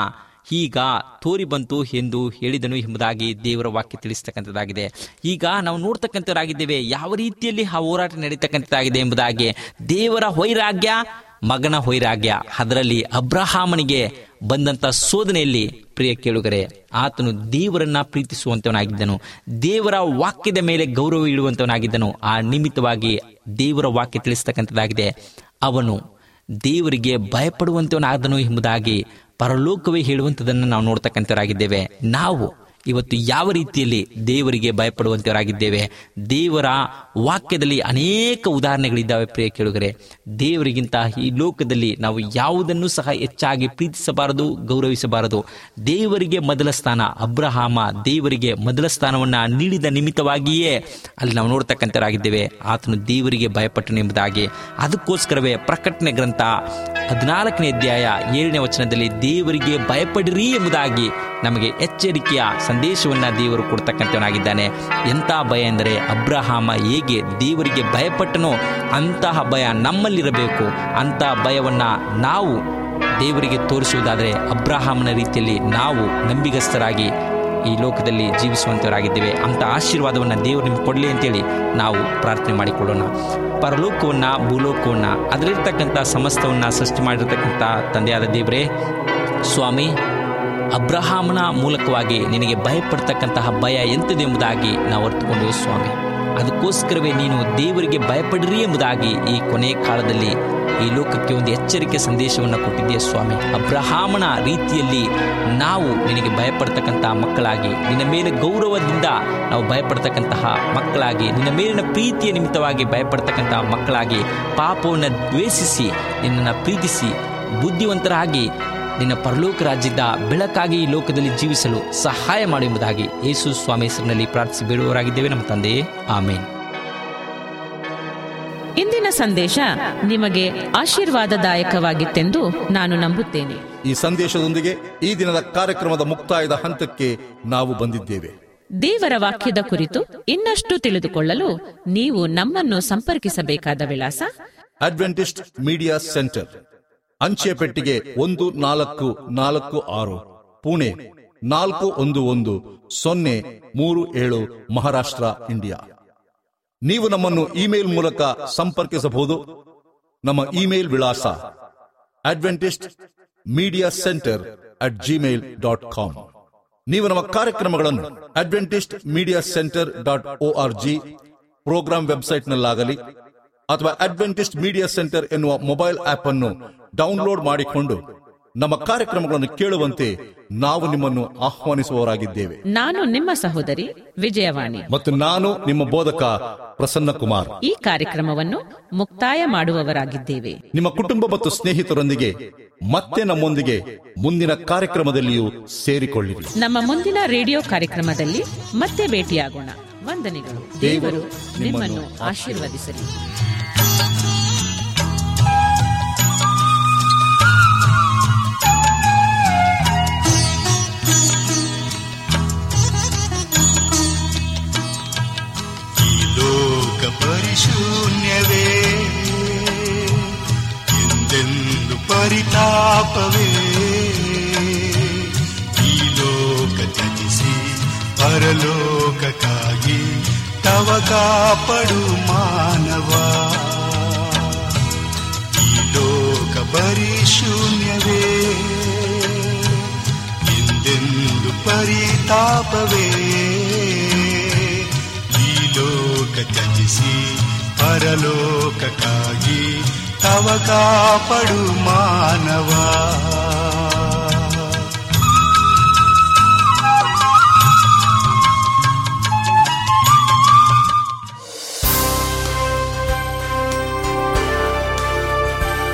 ಈಗ ತೋರಿ ಬಂತು ಎಂದು ಹೇಳಿದನು ಎಂಬುದಾಗಿ ದೇವರ ವಾಕ್ಯ ತಿಳಿಸ್ತಕ್ಕಂಥದ್ದಾಗಿದೆ ಈಗ ನಾವು ನೋಡ್ತಕ್ಕಂಥವರಾಗಿದ್ದೇವೆ ಯಾವ ರೀತಿಯಲ್ಲಿ ಆ ಹೋರಾಟ ನಡೀತಕ್ಕಂಥದ್ದಾಗಿದೆ ಎಂಬುದಾಗಿ ದೇವರ ವೈರಾಗ್ಯ ಮಗನ ವೈರಾಗ್ಯ ಅದರಲ್ಲಿ ಅಬ್ರಹಾಮನಿಗೆ ಬಂದಂತ ಶೋಧನೆಯಲ್ಲಿ ಪ್ರಿಯ ಕೇಳುಗರೆ ಆತನು ದೇವರನ್ನ ಪ್ರೀತಿಸುವಂತವನಾಗಿದ್ದನು ದೇವರ ವಾಕ್ಯದ ಮೇಲೆ ಗೌರವ ಇಡುವಂತವನಾಗಿದ್ದನು ಆ ನಿಮಿತ್ತವಾಗಿ ದೇವರ ವಾಕ್ಯ ತಿಳಿಸ್ತಕ್ಕಂಥದ್ದಾಗಿದೆ ಅವನು ದೇವರಿಗೆ ಭಯಪಡುವಂತವನಾದನು ಎಂಬುದಾಗಿ ಪರಲೋಕವೇ ಹೇಳುವಂಥದ್ದನ್ನು ನಾವು ನೋಡ್ತಕ್ಕಂಥವರಾಗಿದ್ದೇವೆ ನಾವು ಇವತ್ತು ಯಾವ ರೀತಿಯಲ್ಲಿ ದೇವರಿಗೆ ಭಯಪಡುವಂತವರಾಗಿದ್ದೇವೆ ದೇವರ ವಾಕ್ಯದಲ್ಲಿ ಅನೇಕ ಉದಾಹರಣೆಗಳಿದ್ದಾವೆ ಪ್ರಿಯ ಕೇಳುಗರೆ ದೇವರಿಗಿಂತ ಈ ಲೋಕದಲ್ಲಿ ನಾವು ಯಾವುದನ್ನು ಸಹ ಹೆಚ್ಚಾಗಿ ಪ್ರೀತಿಸಬಾರದು ಗೌರವಿಸಬಾರದು ದೇವರಿಗೆ ಮೊದಲ ಸ್ಥಾನ ಅಬ್ರಹಾಮ ದೇವರಿಗೆ ಮೊದಲ ಸ್ಥಾನವನ್ನ ನೀಡಿದ ನಿಮಿತ್ತವಾಗಿಯೇ ಅಲ್ಲಿ ನಾವು ನೋಡ್ತಕ್ಕಂಥವರಾಗಿದ್ದೇವೆ ಆತನು ದೇವರಿಗೆ ಭಯಪಟ್ಟನು ಎಂಬುದಾಗಿ ಅದಕ್ಕೋಸ್ಕರವೇ ಪ್ರಕಟಣೆ ಗ್ರಂಥ ಹದಿನಾಲ್ಕನೇ ಅಧ್ಯಾಯ ಏಳನೇ ವಚನದಲ್ಲಿ ದೇವರಿಗೆ ಭಯಪಡಿರಿ ಎಂಬುದಾಗಿ ನಮಗೆ ಎಚ್ಚರಿಕೆಯ ಸಂದೇಶವನ್ನ ದೇವರು ಕೊಡ್ತಕ್ಕಂಥವನಾಗಿದ್ದಾನೆ ಎಂಥ ಭಯ ಎಂದರೆ ಅಬ್ರಹಾಮ ಹೇಗೆ ದೇವರಿಗೆ ಭಯಪಟ್ಟನೋ ಅಂತಹ ಭಯ ನಮ್ಮಲ್ಲಿರಬೇಕು ಅಂತಹ ಭಯವನ್ನ ನಾವು ದೇವರಿಗೆ ತೋರಿಸುವುದಾದರೆ ಅಬ್ರಹಾಮನ ರೀತಿಯಲ್ಲಿ ನಾವು ನಂಬಿಗಸ್ತರಾಗಿ ಈ ಲೋಕದಲ್ಲಿ ಜೀವಿಸುವಂತವರಾಗಿದ್ದೇವೆ ಅಂತ ಆಶೀರ್ವಾದವನ್ನು ದೇವರು ನಿಮ್ಗೆ ಕೊಡಲಿ ಅಂತೇಳಿ ನಾವು ಪ್ರಾರ್ಥನೆ ಮಾಡಿಕೊಳ್ಳೋಣ ಪರಲೋಕವನ್ನ ಭೂಲೋಕವನ್ನ ಅದರಲ್ಲಿರ್ತಕ್ಕಂಥ ಸಮಸ್ತವನ್ನ ಸೃಷ್ಟಿ ಮಾಡಿರ್ತಕ್ಕಂಥ ತಂದೆಯಾದ ದೇವರೇ ಸ್ವಾಮಿ ಅಬ್ರಹಾಮನ ಮೂಲಕವಾಗಿ ನಿನಗೆ ಭಯಪಡ್ತಕ್ಕಂತಹ ಭಯ ಎಂಥದ್ದು ಎಂಬುದಾಗಿ ನಾವು ಅರ್ಥಕೊಂಡೆವು ಸ್ವಾಮಿ ಅದಕ್ಕೋಸ್ಕರವೇ ನೀನು ದೇವರಿಗೆ ಭಯಪಡಿರಿ ಎಂಬುದಾಗಿ ಈ ಕೊನೆಯ ಕಾಲದಲ್ಲಿ ಈ ಲೋಕಕ್ಕೆ ಒಂದು ಎಚ್ಚರಿಕೆ ಸಂದೇಶವನ್ನು ಕೊಟ್ಟಿದ್ದೀಯ ಸ್ವಾಮಿ ಅಬ್ರಹಾಮನ ರೀತಿಯಲ್ಲಿ ನಾವು ನಿನಗೆ ಭಯಪಡ್ತಕ್ಕಂತಹ ಮಕ್ಕಳಾಗಿ ನಿನ್ನ ಮೇಲೆ ಗೌರವದಿಂದ ನಾವು ಭಯಪಡ್ತಕ್ಕಂತಹ ಮಕ್ಕಳಾಗಿ ನಿನ್ನ ಮೇಲಿನ ಪ್ರೀತಿಯ ನಿಮಿತ್ತವಾಗಿ ಭಯಪಡ್ತಕ್ಕಂತಹ ಮಕ್ಕಳಾಗಿ ಪಾಪವನ್ನು ದ್ವೇಷಿಸಿ ನಿನ್ನನ್ನು ಪ್ರೀತಿಸಿ ಬುದ್ಧಿವಂತರಾಗಿ ನಿನ್ನ ಪರಲೋಕ ರಾಜ್ಯದ ಬೆಳಕಾಗಿ ಈ ಲೋಕದಲ್ಲಿ ಜೀವಿಸಲು ಸಹಾಯ ಮಾಡು ಎಂಬುದಾಗಿ ಯೇಸು ಸ್ವಾಮಿ ಹೆಸರಿನಲ್ಲಿ ಪ್ರಾರ್ಥಿಸಿ ಬೇಡುವವರಾಗಿದ್ದೇವೆ ನಮ್ಮ ತಂದೆಯೇ ಆಮೇನ್ ಇಂದಿನ ಸಂದೇಶ ನಿಮಗೆ ಆಶೀರ್ವಾದದಾಯಕವಾಗಿತ್ತೆಂದು ನಾನು ನಂಬುತ್ತೇನೆ ಈ ಸಂದೇಶದೊಂದಿಗೆ ಈ ದಿನದ ಕಾರ್ಯಕ್ರಮದ ಮುಕ್ತಾಯದ ಹಂತಕ್ಕೆ ನಾವು ಬಂದಿದ್ದೇವೆ ದೇವರ ವಾಕ್ಯದ ಕುರಿತು ಇನ್ನಷ್ಟು ತಿಳಿದುಕೊಳ್ಳಲು ನೀವು ನಮ್ಮನ್ನು ಸಂಪರ್ಕಿಸಬೇಕಾದ ವಿಳಾಸ ಅಡ್ವೆಂಟಿಸ್ಟ್ ಮೀಡಿಯಾ ಸೆಂಟರ್ ಅಂಚೆ ಪೆಟ್ಟಿಗೆ ಒಂದು ನಾಲ್ಕು ನಾಲ್ಕು ಆರು ಪುಣೆ ನಾಲ್ಕು ಒಂದು ಒಂದು ಸೊನ್ನೆ ಮೂರು ಏಳು ಮಹಾರಾಷ್ಟ್ರ ಇಂಡಿಯಾ ನೀವು ನಮ್ಮನ್ನು ಇಮೇಲ್ ಮೂಲಕ ಸಂಪರ್ಕಿಸಬಹುದು ನಮ್ಮ ಇಮೇಲ್ ವಿಳಾಸ Adventist Media Centre at Gmail dot com ನೀವು ನಮ್ಮ ಕಾರ್ಯಕ್ರಮಗಳನ್ನು Adventist Media Centre dot O R G programme ವೆಬ್ಸೈಟ್ನಲ್ಲಾಗಲಿ ಅಥವಾ ಅಡ್ವೆಂಟಿಸ್ಟ್ ಮೀಡಿಯಾ ಸೆಂಟರ್ ಎನ್ನುವ ಮೊಬೈಲ್ ಆಪ್ ಅನ್ನು ಡೌನ್ಲೋಡ್ ಮಾಡಿಕೊಂಡು ನಮ್ಮ ಕಾರ್ಯಕ್ರಮಗಳನ್ನು ಕೇಳುವಂತೆ ನಾವು ನಿಮ್ಮನ್ನು ಆಹ್ವಾನಿಸುವವರಾಗಿದ್ದೇವೆ ನಾನು ನಿಮ್ಮ ಸಹೋದರಿ ವಿಜಯವಾಣಿ ಮತ್ತು ನಾನು ನಿಮ್ಮ ಬೋಧಕ ಪ್ರಸನ್ನ ಕುಮಾರ್ ಈ ಕಾರ್ಯಕ್ರಮವನ್ನು ಮುಕ್ತಾಯ ಮಾಡುವವರಾಗಿದ್ದೇವೆ ನಿಮ್ಮ ಕುಟುಂಬ ಮತ್ತು ಸ್ನೇಹಿತರೊಂದಿಗೆ ಮತ್ತೆ ನಮ್ಮೊಂದಿಗೆ ಮುಂದಿನ ಕಾರ್ಯಕ್ರಮದಲ್ಲಿಯೂ ಸೇರಿಕೊಳ್ಳಿರಿ ನಮ್ಮ ಮುಂದಿನ ರೇಡಿಯೋ ಕಾರ್ಯಕ್ರಮದಲ್ಲಿ ಮತ್ತೆ ಭೇಟಿಯಾಗೋಣ ವಂದನೆಗಳು ದೇವರು ನಿಮ್ಮನ್ನು ಆಶೀರ್ವದಿಸಲಿ ಈ ಲೋಕ ಪರಿಶೂನ್ಯವೇ ಎಂದೆಂದು ಪರಿತಾಪವೇ ಈ ಲೋಕ ತ್ಯಜಿಸಿ ಪರಲೋಕಕ್ಕಾಗಿ ತವ ಕಾಪಡು ಮಾನವ ಈ ಲೋಕ ಪರಿಶೂನ್ಯವೇ ಎಂದೆಂದು ಪರಿತಾಪವೇ ಈ ಲೋಕ ತ್ಯಜಿಸಿ ಪರಲೋಕಕ್ಕಾಗಿ ತವ ಕಾಪಡು ಮಾನವ